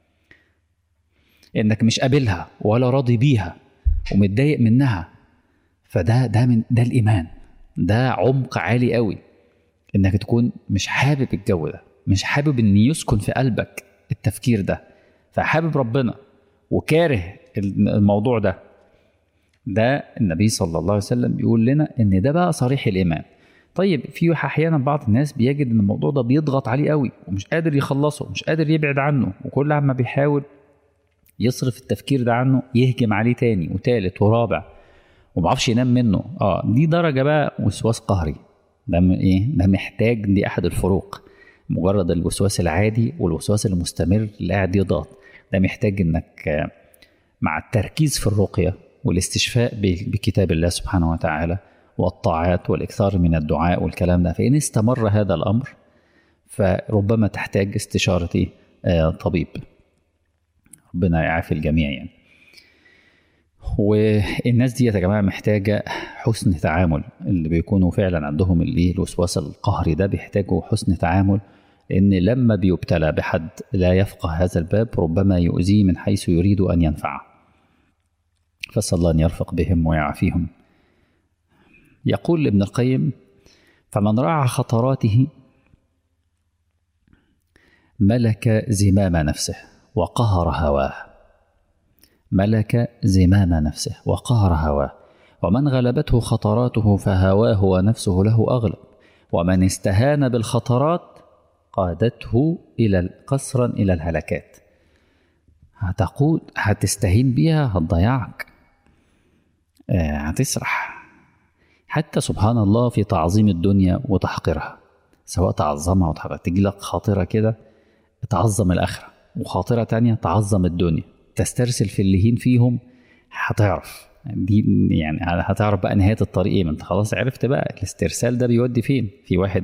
انك مش قابلها ولا راضي بيها ومتضايق منها فده ده من ده الايمان ده عمق عالي قوي انك تكون مش حابب الجو ده مش حابب ان يسكن في قلبك التفكير ده فحابب ربنا وكاره الموضوع ده ده النبي صلى الله عليه وسلم بيقول لنا ان ده بقى صريح الايمان طيب في احيانا بعض الناس بيجد ان الموضوع ده بيضغط عليه قوي ومش قادر يخلصه ومش قادر يبعد عنه وكل عما بيحاول يصرف التفكير ده عنه يهجم عليه تاني وتالت ورابع وما بعرفش ينام منه اه دي درجه بقى وسواس قهري ده ايه ده محتاج دي احد الفروق مجرد الوسواس العادي والوسواس المستمر اللي قاعد يضغط ده محتاج انك مع التركيز في الرقيه والاستشفاء بكتاب الله سبحانه وتعالى والطاعات والاكثار من الدعاء والكلام ده فان استمر هذا الامر فربما تحتاج استشاره ايه آه طبيب ربنا يعافي الجميع يعني والناس دي يا جماعه محتاجه حسن تعامل اللي بيكونوا فعلا عندهم الايه الوسواس القهري ده بيحتاجوا حسن تعامل لان لما بيبتلى بحد لا يفقه هذا الباب ربما يؤذيه من حيث يريد ان ينفعه فاسال الله ان يرفق بهم ويعافيهم يقول ابن القيم فمن راعى خطراته ملك زمام نفسه وقهر هواه ملك زمام نفسه وقهر هواه ومن غلبته خطراته فهواه ونفسه له أغلب ومن استهان بالخطرات قادته إلى قصرا إلى الهلكات هتقود هتستهين بيها هتضيعك آه هتسرح حتى سبحان الله في تعظيم الدنيا وتحقيرها سواء تعظمها وتحقيرها تجي لك خاطرة كده تعظم الآخرة وخاطرة تانية تعظم الدنيا تسترسل في اللهين فيهم هتعرف دي يعني هتعرف بقى نهايه الطريق ايه ما انت خلاص عرفت بقى الاسترسال ده بيودي فين في واحد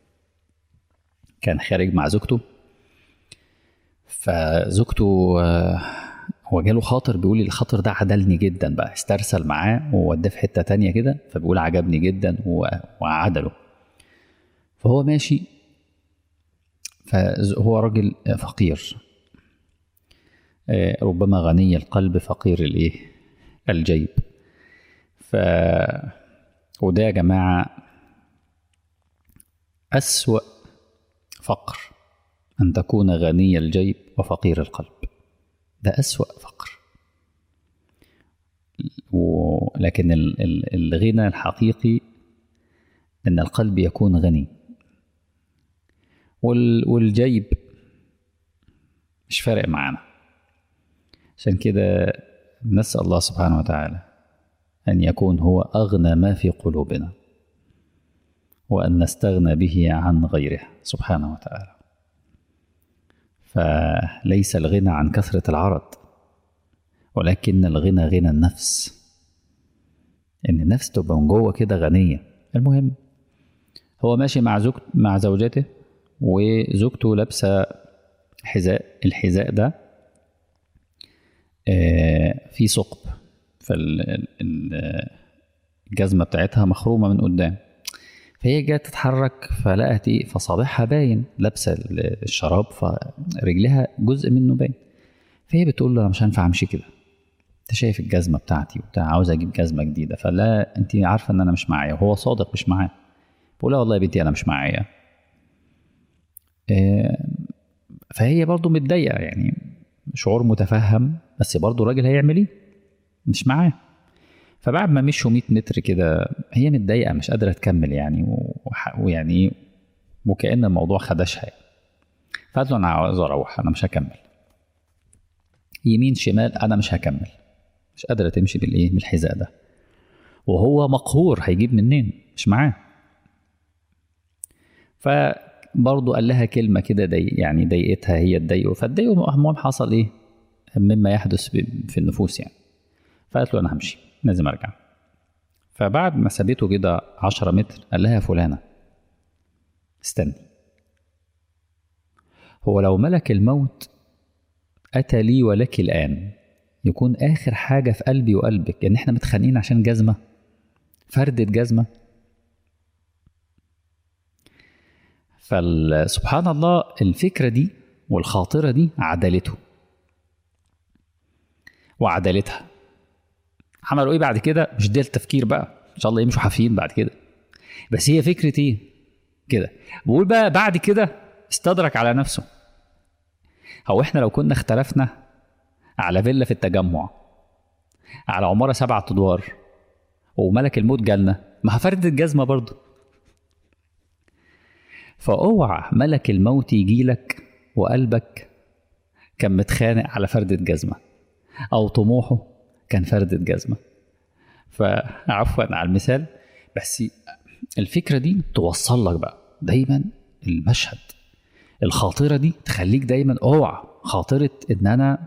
كان خارج مع زوجته فزوجته هو جاله خاطر بيقول الخاطر ده عدلني جدا بقى استرسل معاه ووداه في حته تانية كده فبيقول عجبني جدا وعدله فهو ماشي فهو راجل فقير ربما غني القلب فقير الايه الجيب ف وده يا جماعة أسوأ فقر أن تكون غني الجيب وفقير القلب ده أسوأ فقر ولكن الغنى الحقيقي أن القلب يكون غني والجيب مش فارق معانا عشان كده نسأل الله سبحانه وتعالى أن يكون هو أغنى ما في قلوبنا وأن نستغنى به عن غيره سبحانه وتعالى فليس الغنى عن كثرة العرض ولكن الغنى غنى النفس إن النفس تبقى من جوه كده غنية المهم هو ماشي مع زوج مع زوجته وزوجته لابسة حذاء الحذاء ده في ثقب فالجزمه بتاعتها مخرومه من قدام فهي جت تتحرك فلقت ايه فصابعها باين لابسه الشراب فرجلها جزء منه باين فهي بتقول له انا مش هينفع امشي كده انت شايف الجزمه بتاعتي وبتاع عاوز اجيب جزمه جديده فلا انت عارفه ان انا مش معايا وهو صادق مش معاه بقول لها والله يا بنتي انا مش معايا فهي برضو متضايقه يعني شعور متفهم بس برضه الراجل هيعمل ايه؟ مش معاه فبعد ما مشوا 100 متر كده هي متضايقه مش قادره تكمل يعني ويعني وكأن الموضوع خدشها يعني. فقالت له انا عاوز اروح انا مش هكمل يمين شمال انا مش هكمل مش قادره تمشي بالايه بالحذاء ده وهو مقهور هيجيب منين مش معاه فبرضه قال لها كلمه كده ضايق يعني ضايقتها هي تضايقه فاتضايقوا المهم حصل ايه مما يحدث في النفوس يعني فقالت له انا همشي لازم ارجع فبعد ما سابته كده عشرة متر قال لها يا فلانة استني هو لو ملك الموت أتى لي ولك الآن يكون آخر حاجة في قلبي وقلبك إن إحنا متخانقين عشان جزمة فردة جزمة فسبحان الله الفكرة دي والخاطرة دي عدلته وعدلتها عملوا ايه بعد كده مش ده التفكير بقى ان شاء الله يمشوا حافيين بعد كده بس هي فكرة ايه كده بقول بقى بعد كده استدرك على نفسه هو احنا لو كنا اختلفنا على فيلا في التجمع على عمارة سبعة ادوار وملك الموت جالنا ما هفرد الجزمة برضه فاوعى ملك الموت يجيلك وقلبك كان متخانق على فردة جزمة أو طموحه كان فردة جزمة فعفوا على المثال بس الفكرة دي توصل لك بقى دايما المشهد الخاطرة دي تخليك دايما اوعى خاطرة ان انا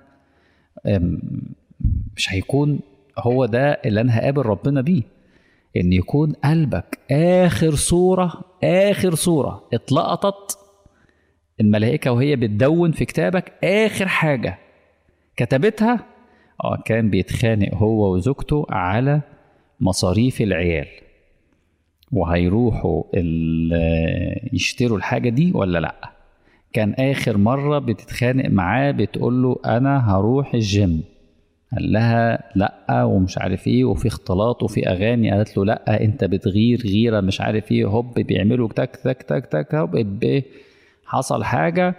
مش هيكون هو ده اللي انا هقابل ربنا بيه ان يكون قلبك اخر صورة اخر صورة اتلقطت الملائكة وهي بتدون في كتابك اخر حاجة كتبتها اه كان بيتخانق هو وزوجته على مصاريف العيال وهيروحوا يشتروا الحاجة دي ولا لأ كان آخر مرة بتتخانق معاه بتقول له أنا هروح الجيم قال لها لأ ومش عارف ايه وفي اختلاط وفي أغاني قالت له لأ أنت بتغير غيرة مش عارف ايه هوب بيعملوا تك تك تك تك هوب حصل حاجة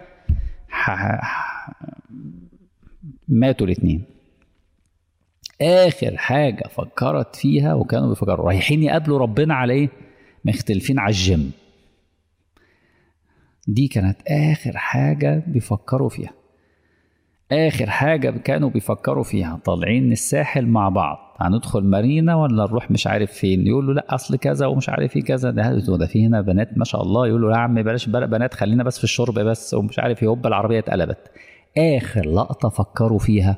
ماتوا الاتنين اخر حاجه فكرت فيها وكانوا بيفكروا رايحين يقابلوا ربنا على ايه مختلفين على الجيم دي كانت اخر حاجه بيفكروا فيها اخر حاجه كانوا بيفكروا فيها طالعين الساحل مع بعض هندخل مارينا ولا نروح مش عارف فين يقول له لا اصل كذا ومش عارف ايه كذا ده ده في هنا بنات ما شاء الله يقول له لا يا عم بلاش بنات خلينا بس في الشرب بس ومش عارف ايه هوب العربيه اتقلبت اخر لقطه فكروا فيها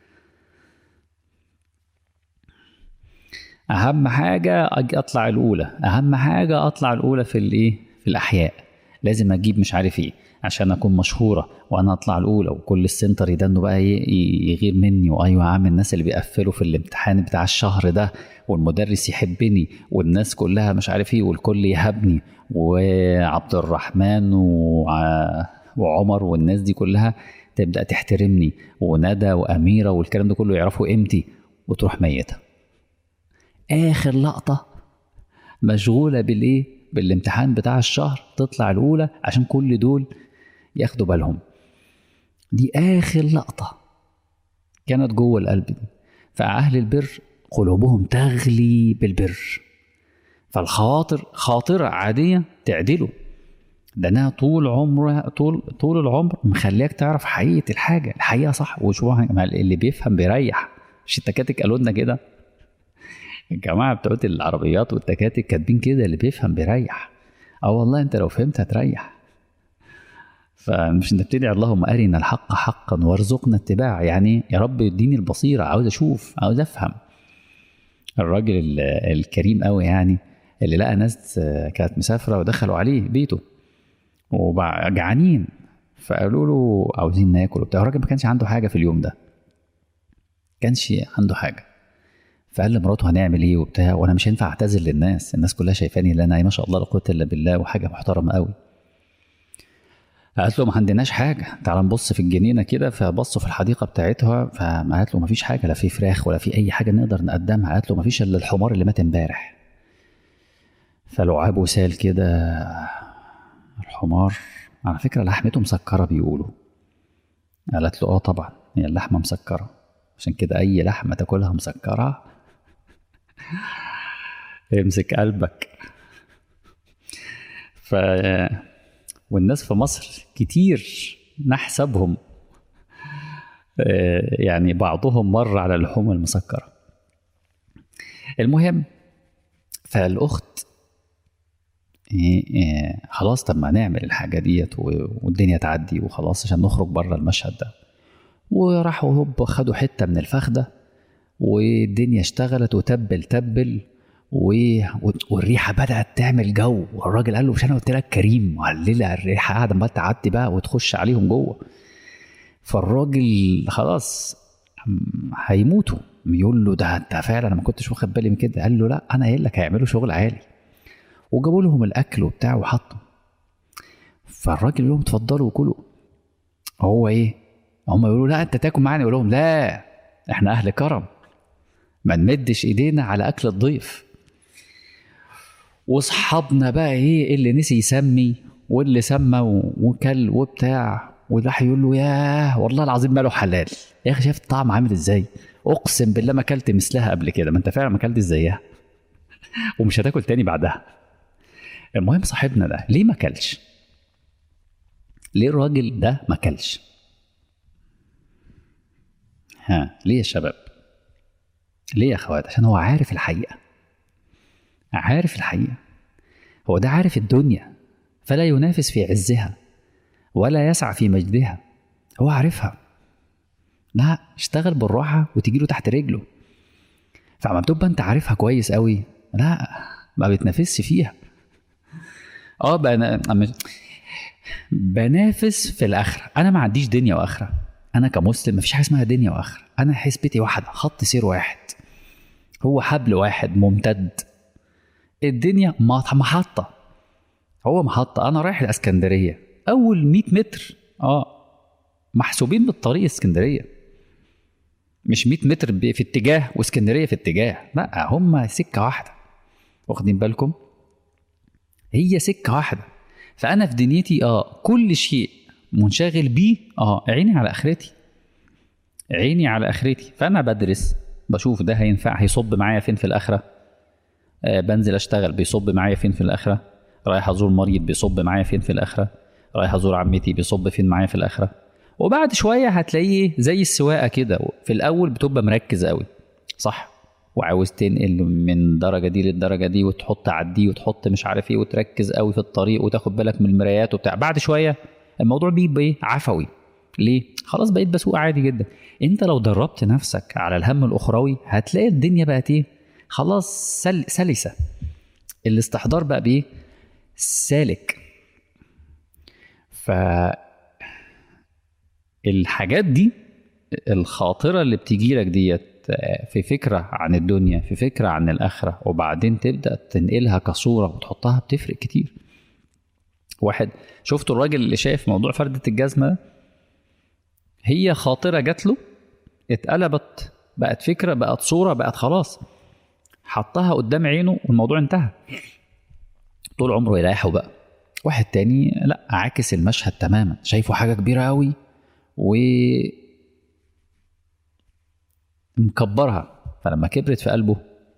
اهم حاجه اجي اطلع الاولى اهم حاجه اطلع الاولى في الايه في الاحياء لازم اجيب مش عارف ايه عشان اكون مشهوره وانا اطلع الاولى وكل السنتر يدنوا بقى يغير مني وايوه يا عم الناس اللي بيقفلوا في الامتحان بتاع الشهر ده والمدرس يحبني والناس كلها مش عارف ايه والكل يهبني وعبد الرحمن وعمر والناس دي كلها تبدا تحترمني وندى واميره والكلام ده كله يعرفوا قيمتي وتروح ميته اخر لقطه مشغوله بالايه بالامتحان بتاع الشهر تطلع الاولى عشان كل دول ياخدوا بالهم دي اخر لقطه كانت جوه القلب دي فاهل البر قلوبهم تغلي بالبر فالخواطر خاطرة عادية تعدله ده انها طول عمرها طول طول العمر مخليك تعرف حقيقة الحاجة الحقيقة صح وشو اللي بيفهم بيريح مش التكاتك قالوا لنا كده الجماعة بتوع العربيات والتكاتك كاتبين كده اللي بيفهم بيريح اه والله انت لو فهمت هتريح فمش نبتدي اللهم ارنا الحق حقا وارزقنا اتباعه يعني يا رب اديني البصيره عاوز اشوف عاوز افهم الراجل الكريم قوي يعني اللي لقى ناس كانت مسافره ودخلوا عليه بيته وجعانين فقالوا له عاوزين ناكل وبتاع الراجل ما كانش عنده حاجه في اليوم ده كانش عنده حاجه فقال لمراته هنعمل ايه وبتاع وانا مش هينفع اعتذر للناس الناس كلها شايفاني ان انا ما شاء الله لا قوه الا بالله وحاجه محترمه قوي قالت له ما عندناش حاجه تعال نبص في الجنينه كده فبصوا في الحديقه بتاعتها فقالت له ما فيش حاجه لا في فراخ ولا في اي حاجه نقدر نقدمها قالت له ما فيش الا الحمار اللي مات امبارح فلعاب سال كده الحمار على فكره لحمته مسكره بيقولوا قالت له اه طبعا هي اللحمه مسكره عشان كده اي لحمه تاكلها مسكره امسك قلبك ف والناس في مصر كتير نحسبهم يعني بعضهم مر على اللحوم المسكرة المهم فالأخت خلاص طب ما نعمل الحاجة ديت والدنيا تعدي وخلاص عشان نخرج بره المشهد ده وراحوا هوب خدوا حتة من الفخدة والدنيا اشتغلت وتبل تبل و... والريحه بدات تعمل جو والراجل قال له مش انا قلت لك كريم وهللها الريحه قاعده ما تعدي بقى وتخش عليهم جوه فالراجل خلاص هيموتوا بيقول له ده انت فعلا انا ما كنتش واخد بالي من كده قال له لا انا قايل لك هيعملوا شغل عالي وجابوا لهم الاكل وبتاع وحطوا فالراجل يقول لهم اتفضلوا وكلوا هو ايه هم يقولوا لا انت تاكل معانا يقول لهم لا احنا اهل كرم ما نمدش ايدينا على اكل الضيف واصحابنا بقى ايه اللي نسي يسمي واللي سمى وكل وبتاع وراح يقول له ياه والله العظيم ماله حلال يا اخي شايف الطعم عامل ازاي اقسم بالله ما اكلت مثلها قبل كده ما انت فعلا ما اكلتش زيها ومش هتاكل تاني بعدها المهم صاحبنا ده ليه ما اكلش ليه الراجل ده ما اكلش ها ليه يا شباب ليه يا اخوات عشان هو عارف الحقيقه عارف الحقيقه هو ده عارف الدنيا فلا ينافس في عزها ولا يسعى في مجدها هو عارفها لا اشتغل بالراحه وتجي له تحت رجله فعما بتبقى انت عارفها كويس قوي لا ما بتنافسش فيها اه بقى بنافس في الاخره انا ما عنديش دنيا واخره انا كمسلم مفيش حاجه اسمها دنيا واخره انا حسبتي واحده خط سير واحد هو حبل واحد ممتد الدنيا محطه هو محطه انا رايح الاسكندريه اول 100 متر اه محسوبين بالطريق اسكندريه مش 100 متر في اتجاه واسكندريه في اتجاه لا هم سكه واحده واخدين بالكم هي سكه واحده فانا في دنيتي اه كل شيء منشغل بيه اه عيني على اخرتي عيني على اخرتي فانا بدرس بشوف ده هينفع هيصب معايا فين في الاخره آه بنزل اشتغل بيصب معايا فين في الاخره رايح ازور مريض بيصب معايا فين في الاخره رايح ازور عمتي بيصب فين معايا في الاخره وبعد شويه هتلاقيه زي السواقه كده في الاول بتبقى مركز قوي صح وعاوز تنقل من درجه دي للدرجه دي وتحط على دي وتحط مش عارف ايه وتركز قوي في الطريق وتاخد بالك من المرايات وبتاع بعد شويه الموضوع بيبقى ايه عفوي ليه خلاص بقيت بسوق عادي جدا انت لو دربت نفسك على الهم الاخروي هتلاقي الدنيا بقت ايه خلاص سل... سلسه الاستحضار بقى بايه سالك ف الحاجات دي الخاطره اللي بتيجي لك ديت في فكره عن الدنيا في فكره عن الاخره وبعدين تبدا تنقلها كصوره وتحطها بتفرق كتير واحد شفتوا الراجل اللي شايف موضوع فردة الجزمة ده هي خاطرة جات له اتقلبت بقت فكرة بقت صورة بقت خلاص حطها قدام عينه والموضوع انتهى طول عمره يريحه بقى واحد تاني لا عاكس المشهد تماما شايفه حاجة كبيرة قوي و مكبرها فلما كبرت في قلبه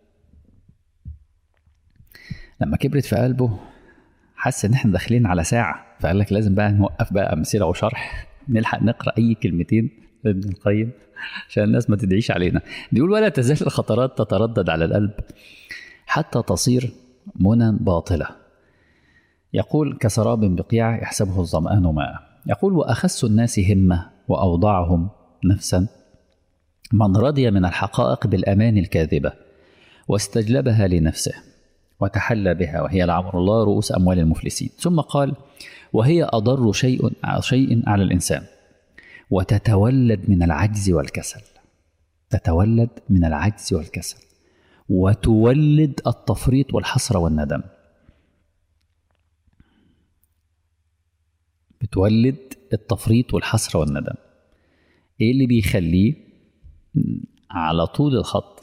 لما كبرت في قلبه حس ان احنا داخلين على ساعه فقال لك لازم بقى نوقف بقى امثله وشرح نلحق نقرا اي كلمتين ابن القيم عشان الناس ما تدعيش علينا بيقول ولا تزال الخطرات تتردد على القلب حتى تصير منى باطله يقول كسراب بقيع يحسبه الظمآن ماء يقول وأخس الناس همة وأوضعهم نفسا من رضي من الحقائق بالأمان الكاذبة واستجلبها لنفسه وتحلى بها وهي لعمر الله رؤوس أموال المفلسين ثم قال وهي أضر شيء شيء على الإنسان وتتولد من العجز والكسل تتولد من العجز والكسل وتولد التفريط والحسرة والندم بتولد التفريط والحسرة والندم ايه اللي بيخليه على طول الخط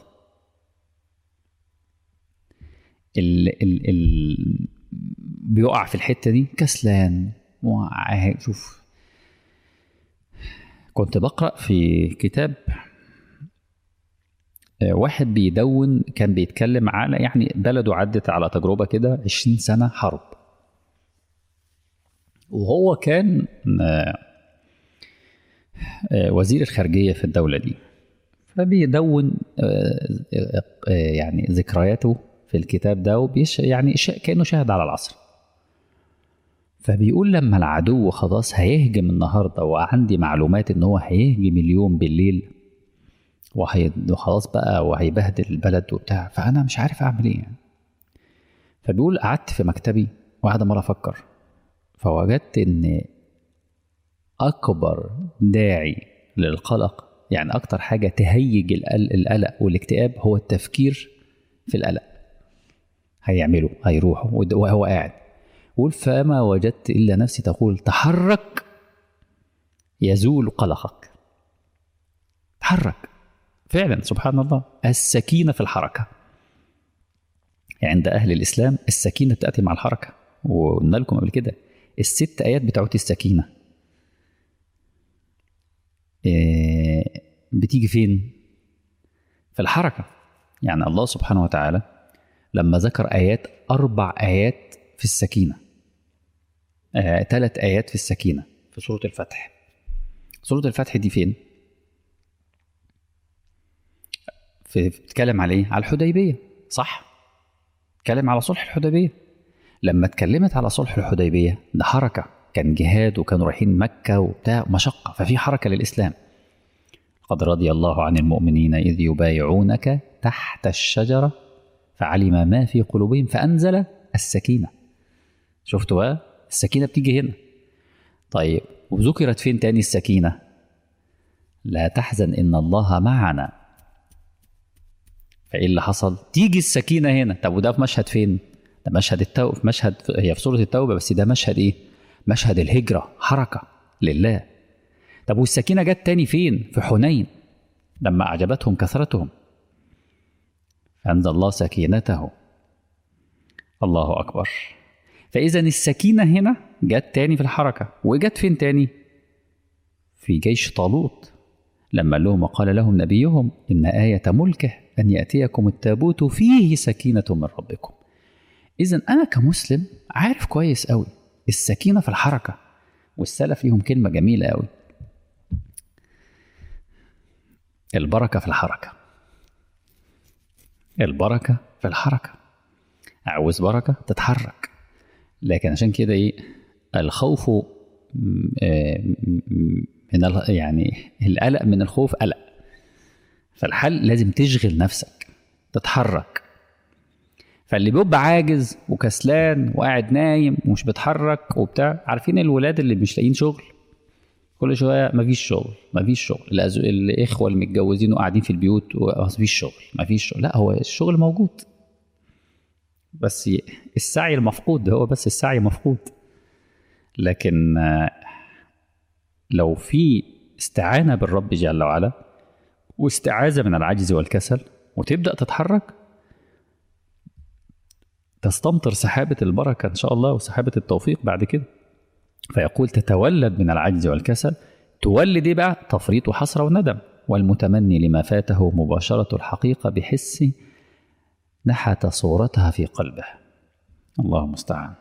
ال ال ال بيقع في الحته دي كسلان شوف كنت بقرا في كتاب واحد بيدون كان بيتكلم على يعني بلده عدت على تجربه كده 20 سنه حرب وهو كان وزير الخارجيه في الدوله دي فبيدون يعني ذكرياته في الكتاب ده وبيش يعني كانه شاهد على العصر فبيقول لما العدو خلاص هيهجم النهارده وعندي معلومات ان هو هيهجم اليوم بالليل وهي وخلاص بقى وهيبهدل البلد وبتاع فانا مش عارف اعمل ايه يعني فبيقول قعدت في مكتبي وقاعد مرة أفكر فوجدت إن أكبر داعي للقلق يعني أكتر حاجة تهيج القل- القلق والاكتئاب هو التفكير في القلق هيعمله هيروحوا ود- وهو قاعد يقول فما وجدت إلا نفسي تقول تحرك يزول قلقك تحرك فعلا سبحان الله السكينة في الحركة عند أهل الإسلام السكينة تأتي مع الحركة وقلنا لكم قبل كده الست آيات بتاعت السكينة إيه، بتيجي فين؟ في الحركة يعني الله سبحانه وتعالى لما ذكر آيات أربع آيات في السكينة آه، ثلاث آيات في السكينة في سورة الفتح سورة الفتح دي فين؟ في بتتكلم على ايه؟ على الحديبية صح؟ اتكلم على صلح الحديبية لما اتكلمت على صلح الحديبية ده حركة كان جهاد وكانوا رايحين مكة وبتاع مشقة ففي حركة للإسلام قد رضي الله عن المؤمنين إذ يبايعونك تحت الشجرة فعلم ما في قلوبهم فأنزل السكينة شفتوا بقى السكينة بتيجي هنا طيب وذكرت فين تاني السكينة لا تحزن إن الله معنا فايه اللي حصل؟ تيجي السكينه هنا، طب وده في مشهد فين؟ ده مشهد التوبه في مشهد هي في سوره التوبه بس ده مشهد ايه؟ مشهد الهجره حركه لله. طب والسكينه جت تاني فين؟ في حنين لما اعجبتهم كثرتهم. فانزل الله سكينته. الله اكبر. فاذا السكينه هنا جت تاني في الحركه، وجت فين تاني؟ في جيش طالوت لما قال لهم وقال لهم نبيهم إن آية ملكه أن يأتيكم التابوت فيه سكينة من ربكم إذا أنا كمسلم عارف كويس أوي السكينة في الحركة والسلف ليهم كلمة جميلة أوي البركة في الحركة البركة في الحركة عاوز بركة تتحرك لكن عشان كده إيه الخوف م- آه، م- م- من ال- يعني القلق من الخوف قلق فالحل لازم تشغل نفسك تتحرك فاللي بيبقى عاجز وكسلان وقاعد نايم ومش بيتحرك وبتاع عارفين الولاد اللي مش لاقيين شغل كل شويه مفيش شغل مفيش شغل الأز- الاخوه المتجوزين وقاعدين في البيوت مفيش شغل مفيش شغل لا هو الشغل موجود بس ي- السعي المفقود هو بس السعي مفقود لكن آه، لو في استعانه بالرب جل وعلا واستعاذه من العجز والكسل وتبدا تتحرك تستمطر سحابه البركه ان شاء الله وسحابه التوفيق بعد كده فيقول تتولد من العجز والكسل تولد إيه بقى تفريط وحسرة وندم والمتمني لما فاته مباشرة الحقيقة بحس نحت صورتها في قلبه الله المستعان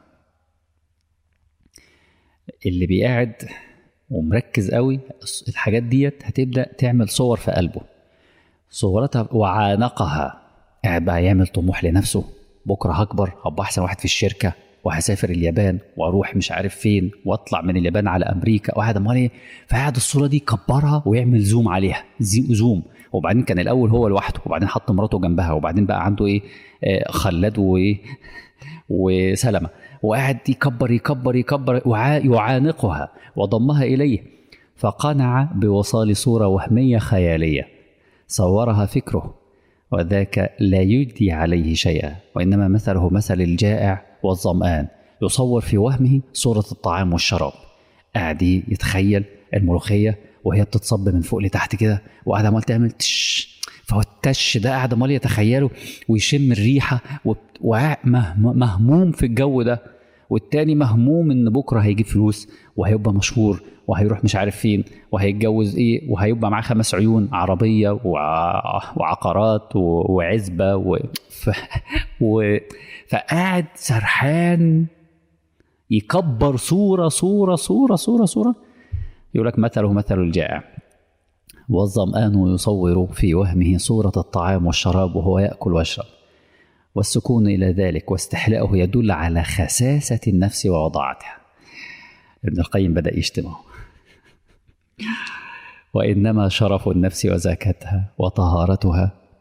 اللي بيقعد ومركز قوي الحاجات ديت هتبدأ تعمل صور في قلبه صورتها وعانقها قاعد بقى يعمل طموح لنفسه بكره هكبر هبقى احسن واحد في الشركه وهسافر اليابان واروح مش عارف فين واطلع من اليابان على امريكا واحد امال ايه فقعد الصوره دي يكبرها ويعمل زوم عليها زي- زوم وبعدين كان الاول هو لوحده وبعدين حط مراته جنبها وبعدين بقى عنده ايه آه، خلاد وايه وسلمة وقعد يكبر يكبر يكبر وعا- يعانقها وضمها إليه فقنع بوصال صورة وهمية خيالية صورها فكره وذاك لا يجدي عليه شيئا وإنما مثله مثل الجائع والظمآن يصور في وهمه صورة الطعام والشراب قاعد يتخيل الملوخية وهي بتتصب من فوق لتحت كده وقاعد عمال تعمل تش فهو التش ده قاعد عمال يتخيله ويشم الريحة وبت- وقاعد مه- مهموم في الجو ده والتاني مهموم ان بكره هيجيب فلوس وهيبقى مشهور وهيروح مش عارف فين وهيتجوز ايه وهيبقى معاه خمس عيون عربيه وع- وعقارات و- وعزبه و... ف... و... فقاعد سرحان يكبر صوره صوره صوره صوره صوره يقول لك مثله مثل الجائع والظمآن يصور في وهمه صورة الطعام والشراب وهو يأكل ويشرب والسكون إلى ذلك واستحلاؤه يدل على خساسة النفس ووضاعتها ابن القيم بدأ يشتمه وإنما شرف النفس وزكاتها وطهارتها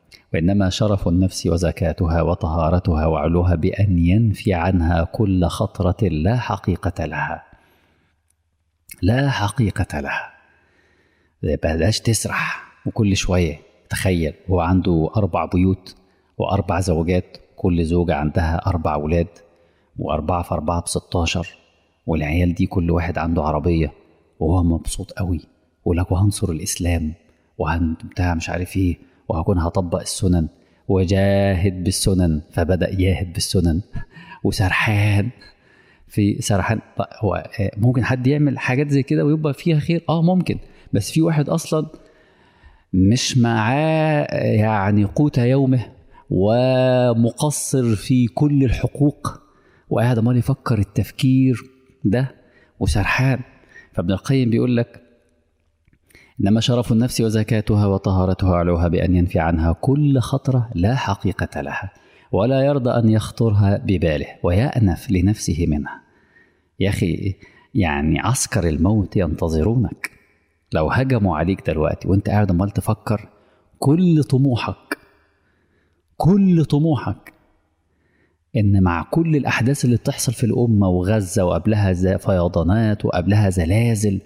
وإنما شرف النفس وزكاتها وطهارتها وعلوها بأن ينفي عنها كل خطرة لا حقيقة لها لا حقيقة لها بلاش تسرح وكل شوية تخيل هو عنده أربع بيوت وأربع زوجات كل زوجة عندها أربع أولاد وأربعة في أربعة بستاشر والعيال دي كل واحد عنده عربية وهو مبسوط قوي ولك وهنصر الإسلام وهن بتاع مش عارف إيه وهكون هطبق السنن وجاهد بالسنن فبدأ ياهد بالسنن وسرحان في سرحان هو ممكن حد يعمل حاجات زي كده ويبقى فيها خير اه ممكن بس في واحد اصلا مش معاه يعني قوت يومه ومقصر في كل الحقوق وقاعد عمال يفكر التفكير ده وسرحان فابن القيم بيقول لك إنما شرف النفس وزكاتها وطهارتها علوها بأن ينفي عنها كل خطرة لا حقيقة لها ولا يرضى أن يخطرها بباله ويأنف لنفسه منها يا أخي يعني عسكر الموت ينتظرونك لو هجموا عليك دلوقتي وانت قاعد عمال تفكر كل طموحك كل طموحك ان مع كل الاحداث اللي بتحصل في الامه وغزه وقبلها فيضانات وقبلها زلازل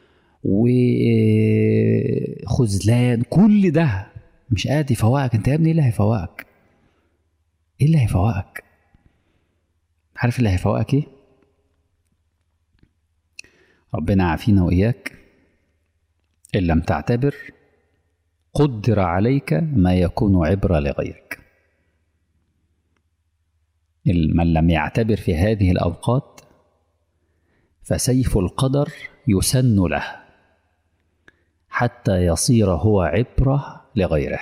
وخذلان كل ده مش قادر يفوقك انت يا ابني ايه اللي هيفوقك ايه اللي هيفوقك عارف اللي هيفوقك ايه ربنا عافينا واياك ان لم تعتبر قدر عليك ما يكون عبره لغيرك من لم يعتبر في هذه الاوقات فسيف القدر يسن له حتى يصير هو عبره لغيره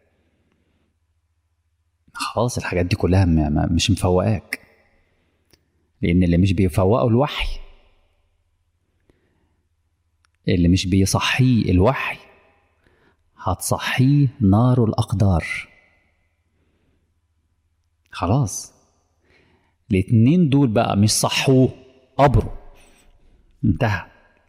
خلاص الحاجات دي كلها مش مفوقاك لان اللي مش بيفوقه الوحي اللي مش بيصحيه الوحي هتصحيه نار الأقدار خلاص الاتنين دول بقى مش صحوه قبره انتهى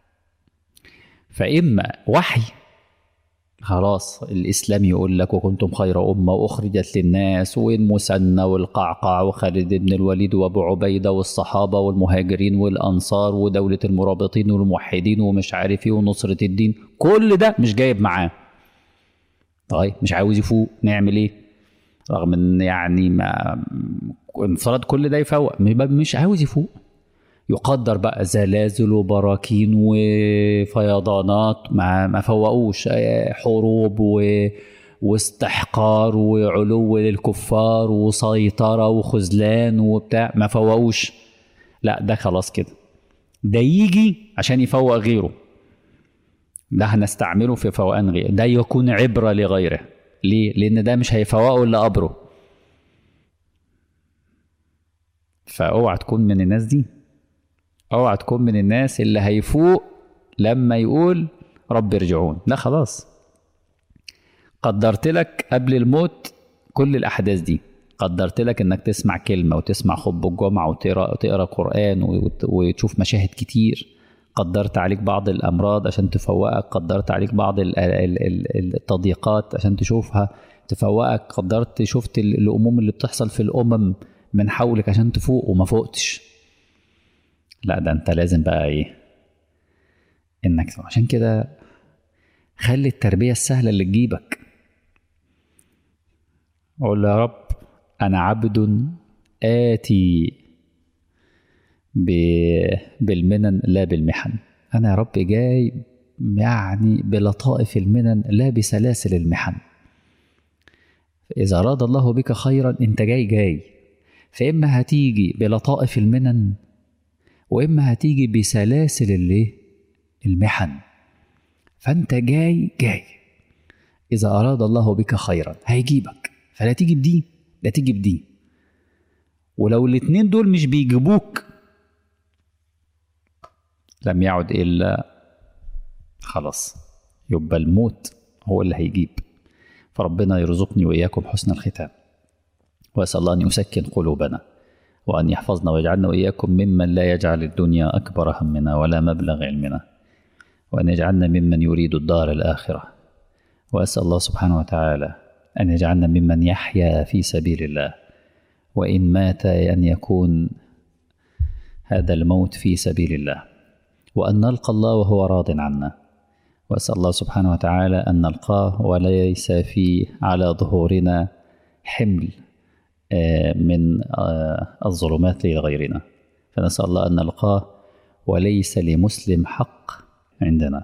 فإما وحي خلاص الإسلام يقول لك وكنتم خير أمة وأخرجت للناس والمثنى والقعقاع وخالد بن الوليد وأبو عبيدة والصحابة والمهاجرين والأنصار ودولة المرابطين والموحدين ومش عارف إيه ونصرة الدين كل ده مش جايب معاه طيب مش عاوز يفوق نعمل إيه؟ رغم إن يعني ما انفراد كل ده يفوق مش عاوز يفوق يقدر بقى زلازل وبراكين وفيضانات ما ما فوقوش حروب و واستحقار وعلو للكفار وسيطرة وخذلان وبتاع ما فوقوش لا ده خلاص كده ده يجي عشان يفوق غيره ده هنستعمله في فوقان غيره ده يكون عبرة لغيره ليه؟ لأن ده مش هيفوقه إلا قبره فاوعى تكون من الناس دي اوعى تكون من الناس اللي هيفوق لما يقول رب ارجعون لا خلاص قدرت لك قبل الموت كل الاحداث دي قدرت لك انك تسمع كلمه وتسمع خطبه الجمعه وتقرا تقرا قران وتشوف مشاهد كتير قدرت عليك بعض الامراض عشان تفوقك قدرت عليك بعض التضييقات عشان تشوفها تفوقك قدرت شفت الاموم اللي بتحصل في الامم من حولك عشان تفوق وما فوقتش لا ده انت لازم بقى ايه انك عشان كده خلي التربيه السهله اللي تجيبك قول يا رب انا عبد اتي بالمنن لا بالمحن انا يا رب جاي يعني بلطائف المنن لا بسلاسل المحن إذا أراد الله بك خيرا أنت جاي جاي فإما هتيجي بلطائف المنن واما هتيجي بسلاسل الايه المحن فانت جاي جاي اذا اراد الله بك خيرا هيجيبك فلا تيجي بدي لا تيجي بدي ولو الاتنين دول مش بيجيبوك لم يعد الا خلاص يبقى الموت هو اللي هيجيب فربنا يرزقني واياكم حسن الختام واسال الله ان يسكن قلوبنا وأن يحفظنا ويجعلنا وإياكم ممن لا يجعل الدنيا أكبر همنا ولا مبلغ علمنا وأن يجعلنا ممن يريد الدار الآخرة وأسأل الله سبحانه وتعالى أن يجعلنا ممن يحيا في سبيل الله وإن مات أن يكون هذا الموت في سبيل الله وأن نلقى الله وهو راض عنا وأسأل الله سبحانه وتعالى أن نلقاه وليس في على ظهورنا حمل من الظلمات لغيرنا فنسأل الله أن نلقاه وليس لمسلم حق عندنا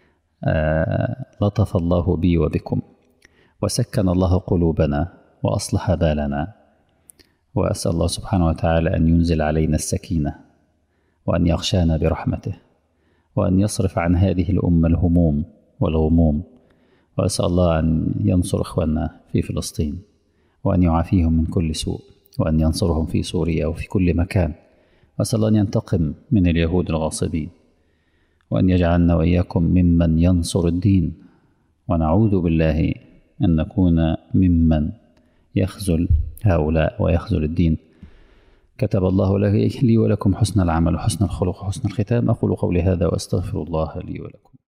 لطف الله بي وبكم وسكن الله قلوبنا وأصلح بالنا وأسأل الله سبحانه وتعالى أن ينزل علينا السكينة وأن يغشانا برحمته وأن يصرف عن هذه الأمة الهموم والغموم وأسأل الله أن ينصر إخواننا في فلسطين وأن يعافيهم من كل سوء وأن ينصرهم في سوريا وفي كل مكان وأسأل الله أن ينتقم من اليهود الغاصبين وأن يجعلنا وإياكم ممن ينصر الدين ونعوذ بالله أن نكون ممن يخذل هؤلاء ويخذل الدين كتب الله لي ولكم حسن العمل وحسن الخلق وحسن الختام أقول قولي هذا وأستغفر الله لي ولكم